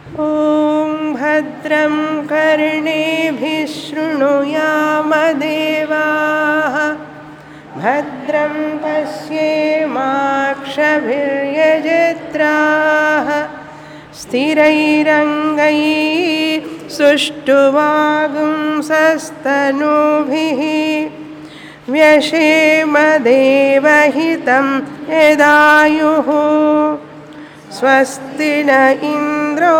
ॐ भद्रं कर्णेभिः शृणुयामदेवाः भद्रं पश्येमाक्षभिर्यजत्राः स्थिरैरङ्गैः सुष्ठुवागुंसस्तनूभिः व्यशेमदेवहितं यदायुः स्वस्ति न इन्द्रो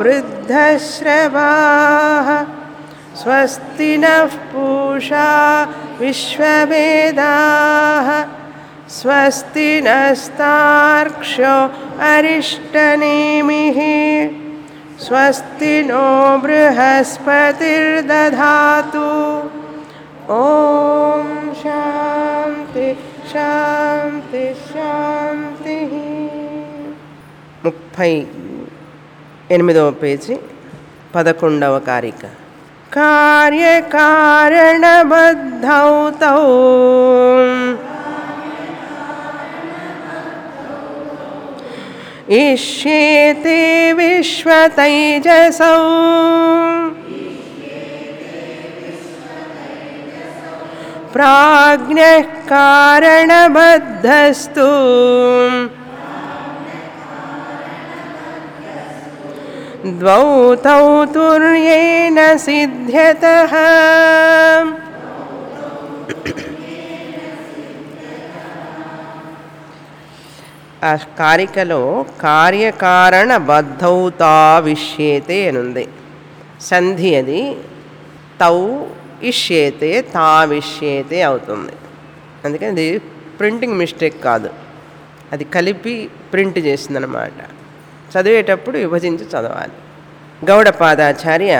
वृद्धश्रवाः स्वस्ति नः पूषा विश्ववेदाः स्वस्ति नस्तार्क्ष्यो अरिष्टनेमिः स्वस्ति नो बृहस्पतिर्दधातु ॐ शान्ति शान्ति शान्तिः ముప్పై ఎనిమిదవ పేజీ పదకొండవ కారిక కార్యకారణబద్ధౌ తౌ ఇష్యేతే విశ్వతైజసౌ ప్రాజ్ఞः కారణబద్ధస్తు द्वौ तौ तुर्येण सिद्ध्यतः ఆ కారికలో కార్యకారణ బద్ధౌతా విష్యేతే అని ఉంది సంధి అది తౌ ఇష్యేతే తా విష్యేతే అవుతుంది అందుకని ఇది ప్రింటింగ్ మిస్టేక్ కాదు అది కలిపి ప్రింట్ చేసిందనమాట చదివేటప్పుడు విభజించి చదవాలి గౌడపాదాచార్య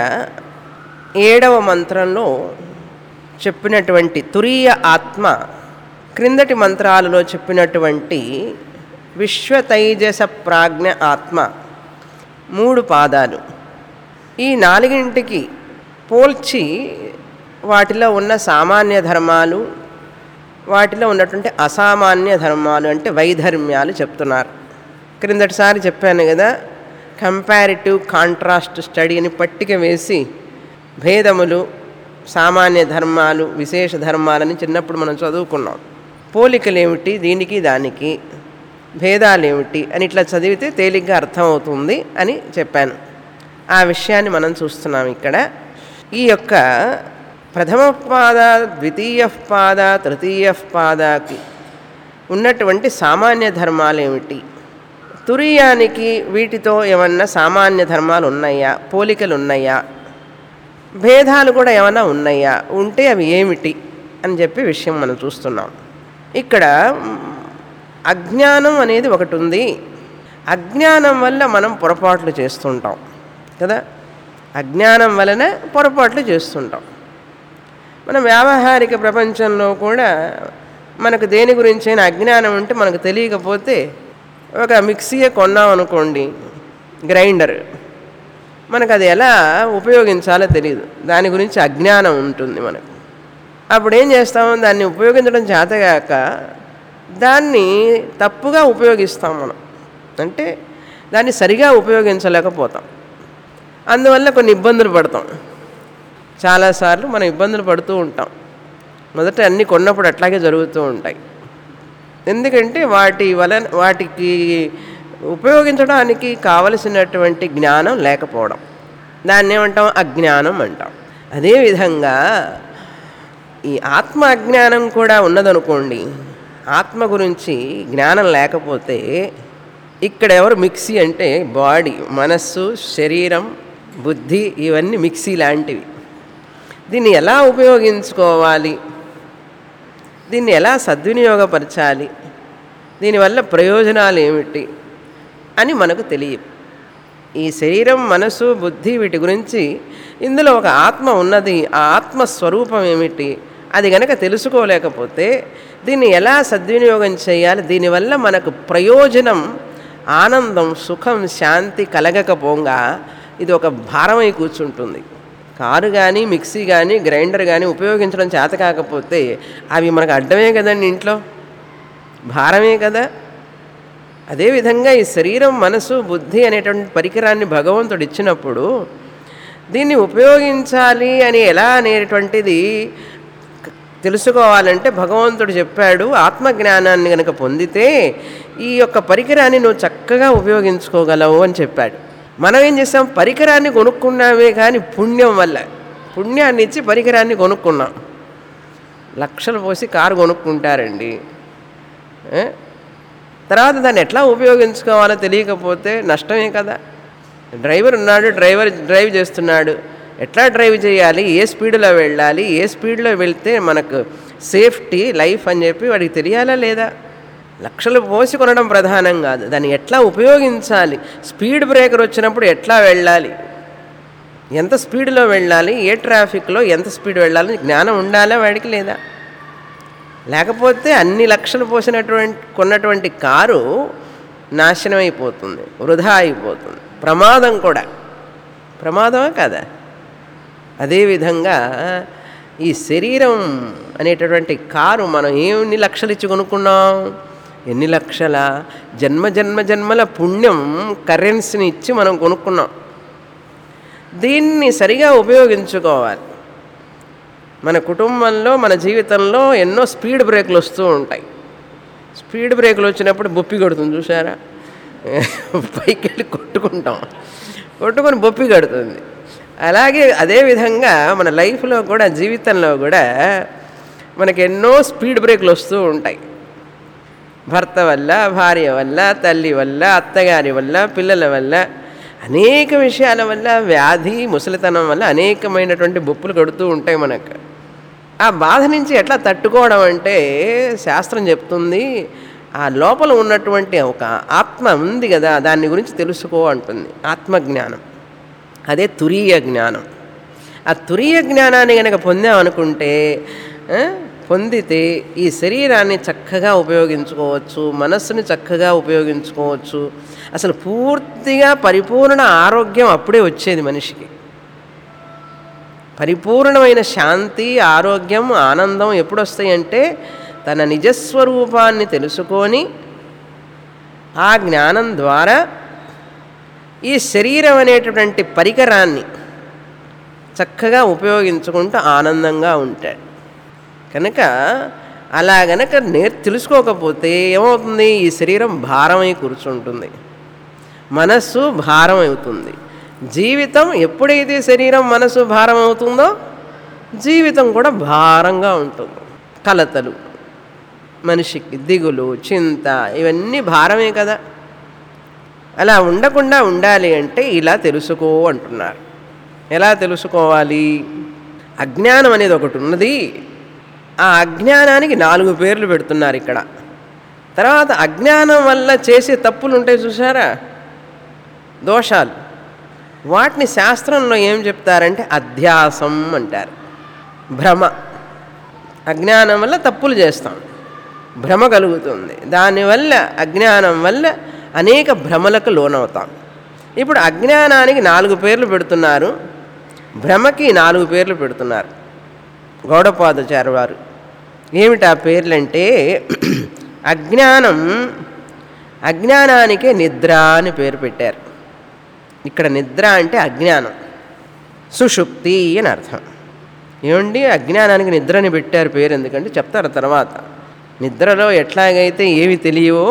ఏడవ మంత్రంలో చెప్పినటువంటి తురీయ ఆత్మ క్రిందటి మంత్రాలలో చెప్పినటువంటి విశ్వతైజస ప్రాజ్ఞ ఆత్మ మూడు పాదాలు ఈ నాలుగింటికి పోల్చి వాటిలో ఉన్న సామాన్య ధర్మాలు వాటిలో ఉన్నటువంటి అసామాన్య ధర్మాలు అంటే వైధర్మ్యాలు చెప్తున్నారు క్రిందటిసారి చెప్పాను కదా కంపారిటివ్ కాంట్రాస్ట్ స్టడీ అని పట్టిక వేసి భేదములు సామాన్య ధర్మాలు విశేష ధర్మాలని చిన్నప్పుడు మనం చదువుకున్నాం పోలికలేమిటి దీనికి దానికి భేదాలేమిటి అని ఇట్లా చదివితే తేలిగ్గా అర్థమవుతుంది అని చెప్పాను ఆ విషయాన్ని మనం చూస్తున్నాం ఇక్కడ ఈ యొక్క ప్రథమ పాద ద్వితీయ పాద తృతీయ పాదకి ఉన్నటువంటి సామాన్య ధర్మాలు ఏమిటి తురియానికి వీటితో ఏమన్నా సామాన్య ధర్మాలు ఉన్నాయా పోలికలు ఉన్నాయా భేదాలు కూడా ఏమన్నా ఉన్నాయా ఉంటే అవి ఏమిటి అని చెప్పి విషయం మనం చూస్తున్నాం ఇక్కడ అజ్ఞానం అనేది ఒకటి ఉంది అజ్ఞానం వల్ల మనం పొరపాట్లు చేస్తుంటాం కదా అజ్ఞానం వలన పొరపాట్లు చేస్తుంటాం మన వ్యావహారిక ప్రపంచంలో కూడా మనకు దేని గురించైనా అజ్ఞానం ఉంటే మనకు తెలియకపోతే ఒక మిక్సీయే కొన్నాం అనుకోండి గ్రైండర్ మనకు అది ఎలా ఉపయోగించాలో తెలియదు దాని గురించి అజ్ఞానం ఉంటుంది మనకు అప్పుడు ఏం చేస్తాము దాన్ని ఉపయోగించడం చేతగాక దాన్ని తప్పుగా ఉపయోగిస్తాం మనం అంటే దాన్ని సరిగా ఉపయోగించలేకపోతాం అందువల్ల కొన్ని ఇబ్బందులు పడతాం చాలాసార్లు మనం ఇబ్బందులు పడుతూ ఉంటాం మొదట అన్నీ కొన్నప్పుడు అట్లాగే జరుగుతూ ఉంటాయి ఎందుకంటే వాటి వలన వాటికి ఉపయోగించడానికి కావలసినటువంటి జ్ఞానం లేకపోవడం దాన్ని ఏమంటాం అజ్ఞానం అంటాం అదేవిధంగా ఈ ఆత్మ అజ్ఞానం కూడా ఉన్నదనుకోండి ఆత్మ గురించి జ్ఞానం లేకపోతే ఇక్కడ ఎవరు మిక్సీ అంటే బాడీ మనస్సు శరీరం బుద్ధి ఇవన్నీ మిక్సీ లాంటివి దీన్ని ఎలా ఉపయోగించుకోవాలి దీన్ని ఎలా సద్వినియోగపరచాలి దీనివల్ల ప్రయోజనాలు ఏమిటి అని మనకు తెలియదు ఈ శరీరం మనసు బుద్ధి వీటి గురించి ఇందులో ఒక ఆత్మ ఉన్నది ఆ ఆత్మ స్వరూపం ఏమిటి అది గనక తెలుసుకోలేకపోతే దీన్ని ఎలా సద్వినియోగం చేయాలి దీనివల్ల మనకు ప్రయోజనం ఆనందం సుఖం శాంతి కలగకపోగా ఇది ఒక భారమై కూర్చుంటుంది కారు కానీ మిక్సీ కానీ గ్రైండర్ కానీ ఉపయోగించడం చేత కాకపోతే అవి మనకు అడ్డమే కదండి ఇంట్లో భారమే కదా అదేవిధంగా ఈ శరీరం మనసు బుద్ధి అనేటువంటి పరికరాన్ని భగవంతుడు ఇచ్చినప్పుడు దీన్ని ఉపయోగించాలి అని ఎలా అనేటువంటిది తెలుసుకోవాలంటే భగవంతుడు చెప్పాడు ఆత్మజ్ఞానాన్ని కనుక పొందితే ఈ యొక్క పరికరాన్ని నువ్వు చక్కగా ఉపయోగించుకోగలవు అని చెప్పాడు మనం ఏం చేస్తాం పరికరాన్ని కొనుక్కున్నామే కానీ పుణ్యం వల్ల పుణ్యాన్ని ఇచ్చి పరికరాన్ని కొనుక్కున్నాం లక్షలు పోసి కారు కొనుక్కుంటారండి ఏ? తర్వాత దాన్ని ఎట్లా ఉపయోగించుకోవాలో తెలియకపోతే నష్టమే కదా డ్రైవర్ ఉన్నాడు డ్రైవర్ డ్రైవ్ చేస్తున్నాడు ఎట్లా డ్రైవ్ చేయాలి ఏ స్పీడ్లో వెళ్ళాలి ఏ స్పీడ్లో వెళ్తే మనకు సేఫ్టీ లైఫ్ అని చెప్పి వాడికి తెలియాలా లేదా లక్షలు పోసి కొనడం ప్రధానం కాదు దాన్ని ఎట్లా ఉపయోగించాలి స్పీడ్ బ్రేకర్ వచ్చినప్పుడు ఎట్లా వెళ్ళాలి ఎంత స్పీడ్లో వెళ్ళాలి ఏ ట్రాఫిక్లో ఎంత స్పీడ్ వెళ్ళాలి జ్ఞానం ఉండాలా వాడికి లేదా లేకపోతే అన్ని లక్షలు పోసినటువంటి కొన్నటువంటి కారు నాశనం అయిపోతుంది వృధా అయిపోతుంది ప్రమాదం కూడా ప్రమాదమే కదా అదేవిధంగా ఈ శరీరం అనేటటువంటి కారు మనం ఎన్ని లక్షలు ఇచ్చి కొనుక్కున్నాం ఎన్ని లక్షల జన్మ జన్మ జన్మల పుణ్యం కరెన్సీని ఇచ్చి మనం కొనుక్కున్నాం దీన్ని సరిగా ఉపయోగించుకోవాలి మన కుటుంబంలో మన జీవితంలో ఎన్నో స్పీడ్ బ్రేకులు వస్తూ ఉంటాయి స్పీడ్ బ్రేకులు వచ్చినప్పుడు బొప్పి కొడుతుంది చూసారా పైకి వెళ్ళి కొట్టుకుంటాం కొట్టుకొని బొప్పి కడుతుంది అలాగే అదేవిధంగా మన లైఫ్లో కూడా జీవితంలో కూడా మనకి ఎన్నో స్పీడ్ బ్రేకులు వస్తూ ఉంటాయి భర్త వల్ల భార్య వల్ల తల్లి వల్ల అత్తగారి వల్ల పిల్లల వల్ల అనేక విషయాల వల్ల వ్యాధి ముసలితనం వల్ల అనేకమైనటువంటి బొప్పులు కడుతూ ఉంటాయి మనకు ఆ బాధ నుంచి ఎట్లా తట్టుకోవడం అంటే శాస్త్రం చెప్తుంది ఆ లోపల ఉన్నటువంటి ఒక ఆత్మ ఉంది కదా దాని గురించి తెలుసుకో అంటుంది ఆత్మజ్ఞానం అదే తురీయ జ్ఞానం ఆ తురీయ జ్ఞానాన్ని కనుక పొందామనుకుంటే ఆ, పొందితే ఈ శరీరాన్ని చక్కగా ఉపయోగించుకోవచ్చు మనస్సుని చక్కగా ఉపయోగించుకోవచ్చు అసలు పూర్తిగా పరిపూర్ణ ఆరోగ్యం అప్పుడే వచ్చేది మనిషికి పరిపూర్ణమైన శాంతి ఆరోగ్యం ఆనందం ఎప్పుడు వస్తాయంటే తన నిజస్వరూపాన్ని తెలుసుకొని ఆ జ్ఞానం ద్వారా ఈ శరీరం అనేటటువంటి పరికరాన్ని చక్కగా ఉపయోగించుకుంటూ ఆనందంగా ఉంటాడు కనుక అలా గనక నేర్ తెలుసుకోకపోతే ఏమవుతుంది ఈ శరీరం భారమై కూర్చుంటుంది మనస్సు భారం అవుతుంది జీవితం ఎప్పుడైతే శరీరం మనసు భారం అవుతుందో జీవితం కూడా భారంగా ఉంటుంది కలతలు మనిషికి దిగులు చింత ఇవన్నీ భారమే కదా అలా ఉండకుండా ఉండాలి అంటే ఇలా తెలుసుకో అంటున్నారు ఎలా తెలుసుకోవాలి అజ్ఞానం అనేది ఒకటి ఉన్నది ఆ అజ్ఞానానికి నాలుగు పేర్లు పెడుతున్నారు ఇక్కడ తర్వాత అజ్ఞానం వల్ల చేసే తప్పులు ఉంటాయి చూసారా దోషాలు వాటిని శాస్త్రంలో ఏం చెప్తారంటే అధ్యాసం అంటారు భ్రమ అజ్ఞానం వల్ల తప్పులు చేస్తాం భ్రమ కలుగుతుంది దానివల్ల అజ్ఞానం వల్ల అనేక భ్రమలకు లోనవుతాం ఇప్పుడు అజ్ఞానానికి నాలుగు పేర్లు పెడుతున్నారు భ్రమకి నాలుగు పేర్లు పెడుతున్నారు గౌడపాదాచార్య వారు ఏమిటి ఆ పేర్లంటే అజ్ఞానం అజ్ఞానానికే నిద్ర అని పేరు పెట్టారు ఇక్కడ నిద్ర అంటే అజ్ఞానం సుషుప్తి అని అర్థం ఏమండి అజ్ఞానానికి నిద్రని పెట్టారు పేరు ఎందుకంటే చెప్తారు తర్వాత నిద్రలో ఎట్లాగైతే ఏమి తెలియవో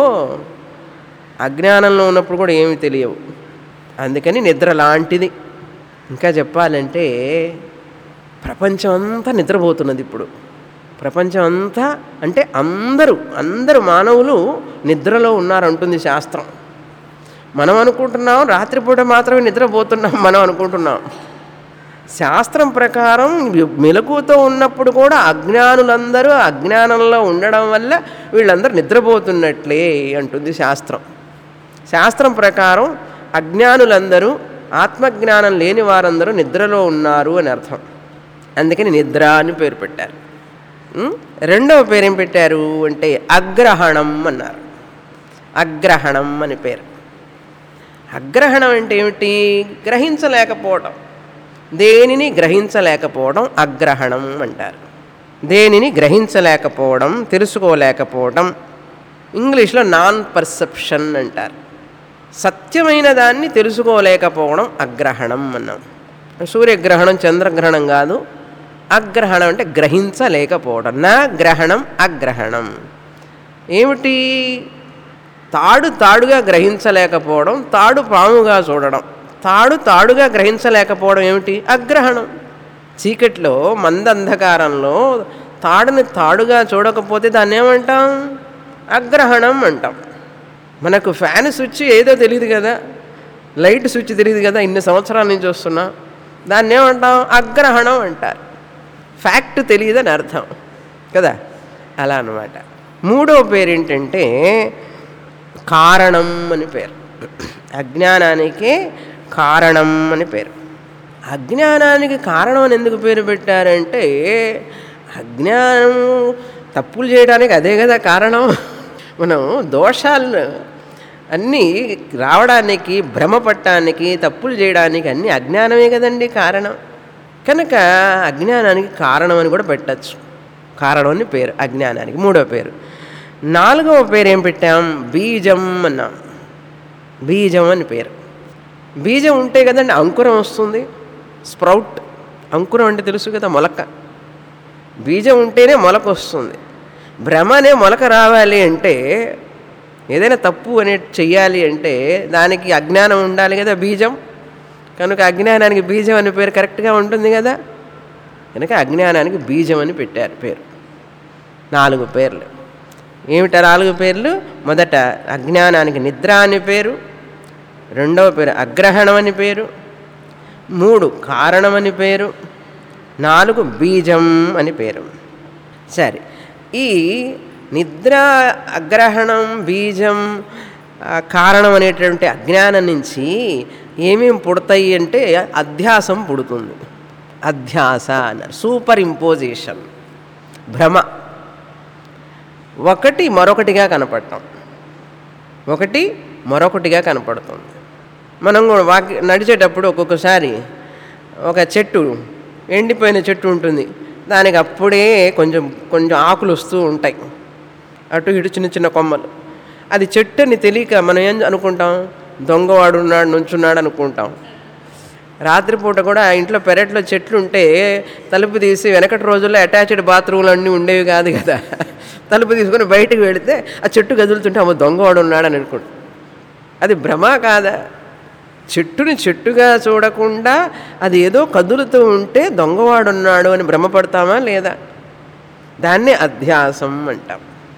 అజ్ఞానంలో ఉన్నప్పుడు కూడా ఏమి తెలియవు అందుకని నిద్ర లాంటిది ఇంకా చెప్పాలంటే ప్రపంచం అంతా నిద్రపోతున్నది ఇప్పుడు ప్రపంచం అంతా అంటే అందరూ అందరు మానవులు నిద్రలో ఉన్నారంటుంది శాస్త్రం మనం అనుకుంటున్నాం రాత్రిపూట మాత్రమే నిద్రపోతున్నాం మనం అనుకుంటున్నాం శాస్త్రం ప్రకారం మెలకుతో ఉన్నప్పుడు కూడా అజ్ఞానులందరూ అజ్ఞానంలో ఉండడం వల్ల వీళ్ళందరూ నిద్రపోతున్నట్లే అంటుంది శాస్త్రం శాస్త్రం ప్రకారం అజ్ఞానులందరూ ఆత్మజ్ఞానం లేని వారందరూ నిద్రలో ఉన్నారు అని అర్థం అందుకని నిద్ర అని పేరు పెట్టారు ఉం? రెండవ పేరు ఏం పెట్టారు అంటే అగ్రహణం అన్నారు అగ్రహణం అని పేరు అగ్రహణం అంటే ఏమిటి గ్రహించలేకపోవడం దేనిని గ్రహించలేకపోవడం అగ్రహణం అంటారు దేనిని గ్రహించలేకపోవడం తెలుసుకోలేకపోవడం ఇంగ్లీష్లో నాన్ పర్సెప్షన్ అంటారు సత్యమైన దాన్ని తెలుసుకోలేకపోవడం అగ్రహణం అన్నాం సూర్యగ్రహణం చంద్రగ్రహణం కాదు అగ్రహణం అంటే గ్రహించలేకపోవడం నా గ్రహణం అగ్రహణం ఏమిటి తాడు తాడుగా గ్రహించలేకపోవడం తాడు పాముగా చూడడం తాడు తాడుగా గ్రహించలేకపోవడం ఏమిటి అగ్రహణం చీకట్లో మందంధకారంలో తాడుని తాడుగా చూడకపోతే దాన్ని ఏమంటాం అగ్రహణం అంటాం మనకు ఫ్యాన్ స్విచ్ ఏదో తెలియదు కదా లైట్ స్విచ్ తెలియదు కదా ఇన్ని సంవత్సరాల నుంచి వస్తున్నా దాన్ని ఏమంటాం అగ్రహణం అంటారు ఫ్యాక్ట్ తెలియదని అర్థం కదా అలా అన్నమాట మూడో పేరు ఏంటంటే కారణం అని పేరు అజ్ఞానానికి కారణం అని పేరు అజ్ఞానానికి కారణం అని ఎందుకు పేరు పెట్టారంటే అజ్ఞానం తప్పులు చేయడానికి అదే కదా కారణం మనం దోషాలు అన్నీ రావడానికి భ్రమ పట్టడానికి తప్పులు చేయడానికి అన్నీ అజ్ఞానమే కదండి కారణం కనుక అజ్ఞానానికి కారణం అని కూడా పెట్టచ్చు కారణం అని పేరు అజ్ఞానానికి మూడో పేరు నాలుగవ పేరు ఏం పెట్టాం బీజం అన్నాం బీజం అని పేరు బీజం ఉంటే కదండి అంకురం వస్తుంది స్ప్రౌట్ అంకురం అంటే తెలుసు కదా మొలక బీజం ఉంటేనే మొలక వస్తుంది భ్రమ అనే మొలక రావాలి అంటే ఏదైనా తప్పు అనే చెయ్యాలి అంటే దానికి అజ్ఞానం ఉండాలి కదా బీజం కనుక అజ్ఞానానికి బీజం అనే పేరు కరెక్ట్గా ఉంటుంది కదా కనుక అజ్ఞానానికి బీజం అని పెట్టారు పేరు నాలుగు పేర్లు ఏమిట నాలుగు పేర్లు మొదట అజ్ఞానానికి నిద్ర అని పేరు రెండవ పేరు అగ్రహణం అని పేరు మూడు కారణం అని పేరు నాలుగు బీజం అని పేరు సరే ఈ నిద్ర అగ్రహణం బీజం ఆ, కారణం అనేటువంటి అజ్ఞానం నుంచి ఏమేమి పుడతాయి అంటే అధ్యాసం పుడుతుంది అధ్యాస అన్నారు సూపర్ ఇంపోజిషన్ భ్రమ ఒకటి మరొకటిగా కనపడటం ఒకటి మరొకటిగా కనపడుతుంది మనం కూడా వాకి నడిచేటప్పుడు ఒక్కొక్కసారి ఒక చెట్టు ఎండిపోయిన చెట్టు ఉంటుంది దానికి అప్పుడే కొంచెం కొంచెం ఆకులు వస్తూ ఉంటాయి అటు ఇటు చిన్న చిన్న కొమ్మలు అది చెట్టు అని తెలియక మనం ఏం అనుకుంటాం దొంగవాడు ఉన్నాడు నుంచున్నాడు అనుకుంటాం రాత్రిపూట కూడా ఆ ఇంట్లో పెరట్లో చెట్లు ఉంటే తలుపు తీసి వెనకటి రోజుల్లో అటాచ్డ్ బాత్రూమ్లు అన్నీ ఉండేవి కాదు కదా తలుపు తీసుకొని బయటకు వెళితే ఆ చెట్టు కదులుతుంటే అమ్మ దొంగవాడు ఉన్నాడని అనుకుంటాం అది భ్రమ కాదా చెట్టుని చెట్టుగా చూడకుండా అది ఏదో కదులుతూ ఉంటే దొంగవాడున్నాడు అని భ్రమపడతామా లేదా దాన్ని అధ్యాసం అంటాం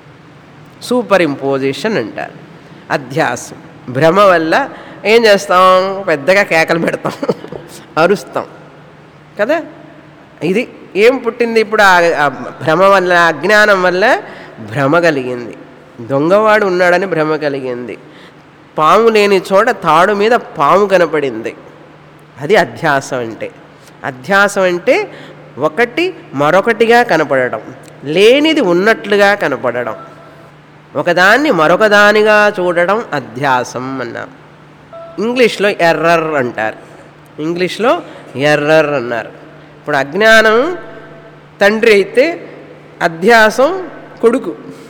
సూపర్ ఇంపోజిషన్ అంటారు అధ్యాసం భ్రమ వల్ల ఏం చేస్తాం పెద్దగా కేకలు పెడతాం అరుస్తాం కదా ఇది ఏం పుట్టింది ఇప్పుడు ఆ ఆ భ్రమ వల్ల అజ్ఞానం వల్ల భ్రమ కలిగింది దొంగవాడు ఉన్నాడని భ్రమ కలిగింది పాము లేని చోట తాడు మీద పాము కనపడింది అది అధ్యాసం అంటే అధ్యాసం అంటే ఒకటి మరొకటిగా కనపడడం లేనిది ఉన్నట్లుగా కనపడడం ఒకదాన్ని మరొకదానిగా చూడడం అధ్యాసం అన్నాం ఇంగ్లీష్లో ఎర్రర్ అంటారు ఇంగ్లీష్లో ఎర్రర్ అన్నారు ఇప్పుడు అజ్ఞానం తండ్రి అయితే అధ్యాసం కొడుకు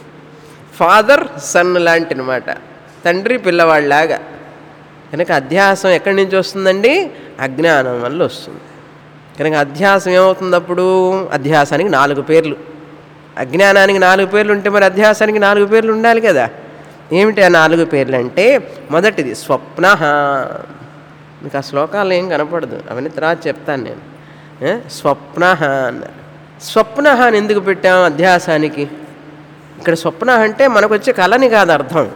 ఫాదర్ సన్ లాంటి అనమాట తండ్రి పిల్లవాళ్ళలాగా కనుక అధ్యాసం ఎక్కడి నుంచి వస్తుందండి అజ్ఞానం వల్ల వస్తుంది కనుక అధ్యాసం ఏమవుతుంది అప్పుడు అధ్యాసానికి నాలుగు పేర్లు అజ్ఞానానికి నాలుగు పేర్లు ఉంటే మరి అధ్యాసానికి నాలుగు పేర్లు ఉండాలి కదా ఏమిటి ఆ నాలుగు పేర్లు అంటే మొదటిది స్వప్న మీకు ఆ శ్లోకాలు ఏం కనపడదు అవన్నీ తర్వాత చెప్తాను నేను ఏ? స్వప్న అన్నారు స్వప్న అని ఎందుకు పెట్టాం అధ్యాసానికి ఇక్కడ స్వప్న అంటే మనకు వచ్చే కళని కాదు అర్థం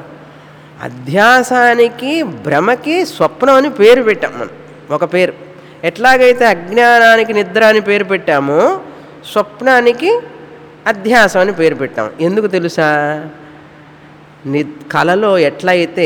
అధ్యాసానికి భ్రమకి స్వప్నం అని పేరు పెట్టాం మనం ఒక పేరు ఎట్లాగైతే అజ్ఞానానికి నిద్ర అని పేరు పెట్టామో స్వప్నానికి అధ్యాసం అని పేరు పెట్టాం ఎందుకు తెలుసా ని కళలో ఎట్లయితే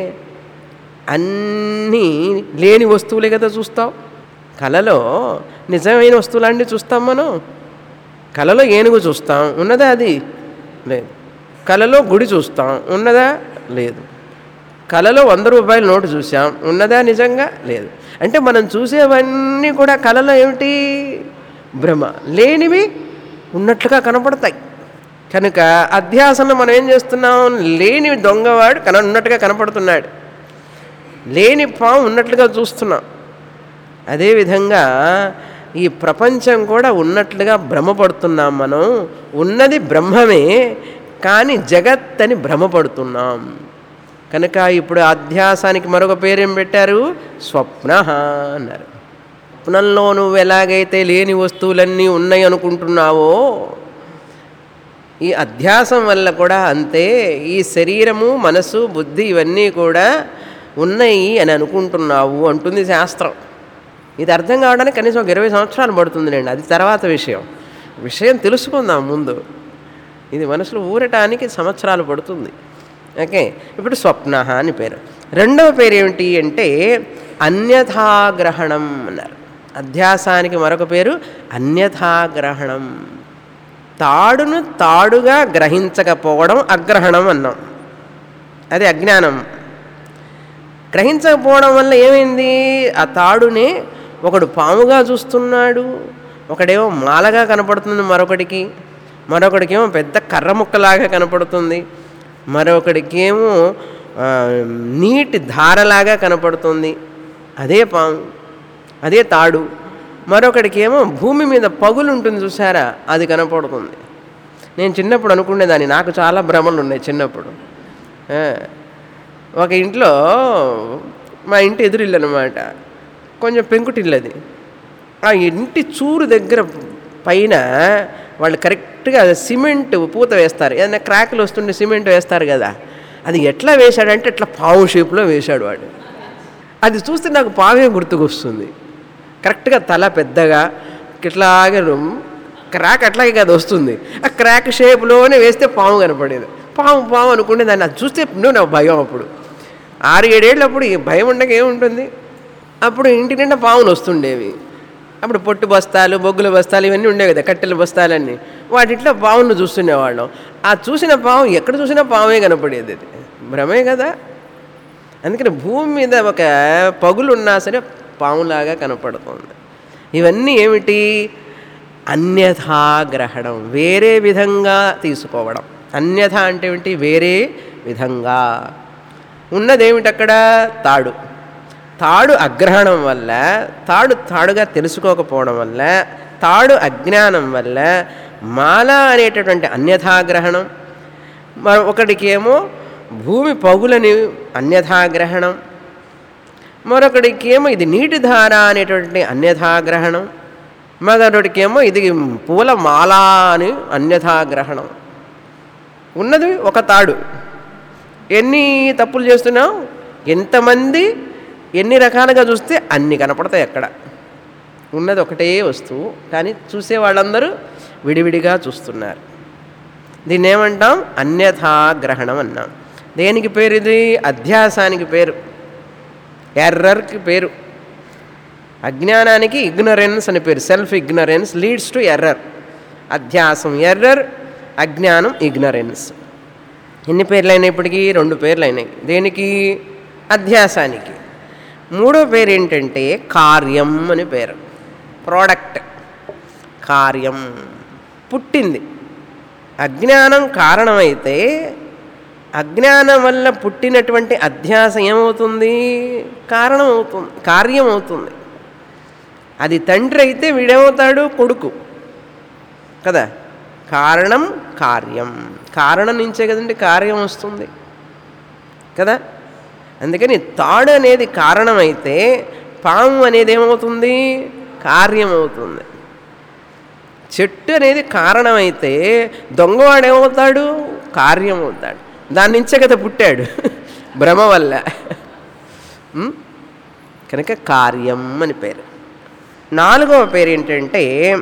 అన్నీ లేని వస్తువులే కదా చూస్తాం కళలో నిజమైన వస్తువులన్నీ చూస్తాం మనం కళలో ఏనుగు చూస్తాం ఉన్నదా అది లేదు కళలో గుడి చూస్తాం ఉన్నదా లేదు కళలో వంద రూపాయల నోటు చూసాం ఉన్నదా నిజంగా లేదు అంటే మనం చూసేవన్నీ కూడా కళలో ఏమిటి భ్రమ లేనివి ఉన్నట్లుగా కనపడతాయి కనుక అధ్యాసంలో మనం ఏం చేస్తున్నాం లేని దొంగవాడు కన ఉన్నట్టుగా కనపడుతున్నాడు లేని పాము ఉన్నట్లుగా చూస్తున్నాం అదేవిధంగా ఈ ప్రపంచం కూడా ఉన్నట్లుగా భ్రమపడుతున్నాం మనం ఉన్నది బ్రహ్మమే కానీ జగత్ అని భ్రమపడుతున్నాం కనుక ఇప్పుడు అధ్యాసానికి మరొక పేరేం పెట్టారు స్వప్న అన్నారు స్వప్నంలో నువ్వు ఎలాగైతే లేని వస్తువులన్నీ ఉన్నాయి అనుకుంటున్నావో ఈ అధ్యాసం వల్ల కూడా అంతే ఈ శరీరము మనసు బుద్ధి ఇవన్నీ కూడా ఉన్నాయి అని అనుకుంటున్నావు అంటుంది శాస్త్రం ఇది అర్థం కావడానికి కనీసం ఒక ఇరవై సంవత్సరాలు పడుతుందిలేండి అది తర్వాత విషయం విషయం తెలుసుకుందాం ముందు ఇది మనసులో ఊరటానికి సంవత్సరాలు పడుతుంది ఓకే ఇప్పుడు స్వప్న అని పేరు రెండవ పేరు ఏమిటి అంటే అన్యథాగ్రహణం అన్నారు అధ్యాసానికి మరొక పేరు అన్యథాగ్రహణం తాడును తాడుగా గ్రహించకపోవడం అగ్రహణం అన్నాం అది అజ్ఞానం గ్రహించకపోవడం వల్ల ఏమైంది ఆ తాడుని ఒకడు పాముగా చూస్తున్నాడు ఒకడేమో మాలగా కనపడుతుంది మరొకడికి మరొకడికేమో పెద్ద కర్ర ముక్కలాగా కనపడుతుంది మరొకడికేమో ఆ, నీటి ధారలాగా కనపడుతుంది అదే పాము అదే తాడు మరొకడికేమో భూమి మీద పగులు ఉంటుంది చూసారా అది కనపడుతుంది నేను చిన్నప్పుడు అనుకునేదాన్ని నాకు చాలా భ్రమలు ఉన్నాయి చిన్నప్పుడు ఆ, ఒక ఇంట్లో మా ఇంటి ఎదురిల్లు అనమాట కొంచెం పెంకుటిల్లు అది ఆ ఇంటి చూరు దగ్గర పైన వాళ్ళు కరెక్ట్గా సిమెంట్ పూత వేస్తారు ఏదైనా క్రాకులు వస్తుంటే సిమెంట్ వేస్తారు కదా అది ఎట్లా వేశాడంటే ఇట్లా పావు షేప్లో వేశాడు వాడు అది చూస్తే నాకు పావే గుర్తుకొస్తుంది కరెక్ట్గా తల పెద్దగా ఇట్లాగే రుమ్- క్రాక్ అట్లాగే కదా వస్తుంది ఆ క్రాక్ షేప్లోనే వేస్తే పాము కనపడేది పాము పాము అనుకుంటే దాన్ని అది చూస్తే నువ్వు నాకు భయం అప్పుడు ఆరు ఏడేళ్ళప్పుడు ఈ భయం ఉండక ఏముంటుంది అప్పుడు ఇంటి నిండా పాములు వస్తుండేవి అప్పుడు పొట్టు బస్తాలు బొగ్గుల బస్తాలు ఇవన్నీ ఉండేవి కదా కట్టెల బస్తాలన్నీ వాటిట్లో పావును చూస్తుండేవాళ్ళం ఆ చూసిన పాము ఎక్కడ చూసినా పామే కనపడేది అది భ్రమే కదా అందుకని భూమి మీద ఒక పగులు ఉన్నా సరే పాములాగా కనపడుతుంది ఇవన్నీ ఏమిటి అన్యథాగ్రహణం వేరే విధంగా తీసుకోవడం అన్యథ అంటే ఏమిటి వేరే విధంగా ఉన్నదేమిటి అక్కడ తాడు తాడు అగ్రహణం వల్ల తాడు తాడుగా తెలుసుకోకపోవడం వల్ల తాడు అజ్ఞానం వల్ల మాల అనేటటువంటి అన్యథాగ్రహణం మరి ఒకడికేమో భూమి పగులని అన్యథాగ్రహణం మరొకడికేమో ఇది నీటి ధార అనేటువంటి అన్యథాగ్రహణం మరొకడికేమో ఇది పూల మాల అని అన్యథాగ్రహణం ఉన్నది ఒక తాడు ఎన్ని తప్పులు చేస్తున్నావు ఎంతమంది ఎన్ని రకాలుగా చూస్తే అన్ని కనపడతాయి అక్కడ ఉన్నది ఒకటే వస్తువు కానీ చూసే వాళ్ళందరూ విడివిడిగా చూస్తున్నారు దీన్ని ఏమంటాం అన్యథాగ్రహణం అన్నాం దేనికి పేరు ఇది అధ్యాసానికి పేరు ఎర్రర్కి పేరు అజ్ఞానానికి ఇగ్నరెన్స్ అని పేరు self ignorance leads to error అధ్యాసం ఎర్రర్ అజ్ఞానం ఇగ్నరెన్స్ ఎన్ని పేర్లు అయినాయి ఇప్పటికీ రెండు పేర్లు అయినాయి దేనికి అధ్యాసానికి మూడో పేరు ఏంటంటే కార్యం అని పేరు ప్రోడక్ట్ కార్యం పుట్టింది అజ్ఞానం కారణమైతే అజ్ఞానం వల్ల పుట్టినటువంటి అధ్యాసం ఏమవుతుంది కారణం అవుతుంది కార్యం అవుతుంది అది తండ్రి అయితే వీడేమవుతాడు కొడుకు కదా కారణం కార్యం కారణం నుంచే కదండి కార్యం వస్తుంది కదా అందుకని తాడు అనేది కారణమైతే పాము అనేది ఏమవుతుంది కార్యం అవుతుంది చెట్టు అనేది కారణమైతే దొంగవాడు ఏమవుతాడు కార్యం అవుతాడు దాని నుంచే కదా పుట్టాడు భ్రమ వల్ల ఉం? కనుక కార్యం అని పేరు నాలుగవ పేరు ఏంటంటే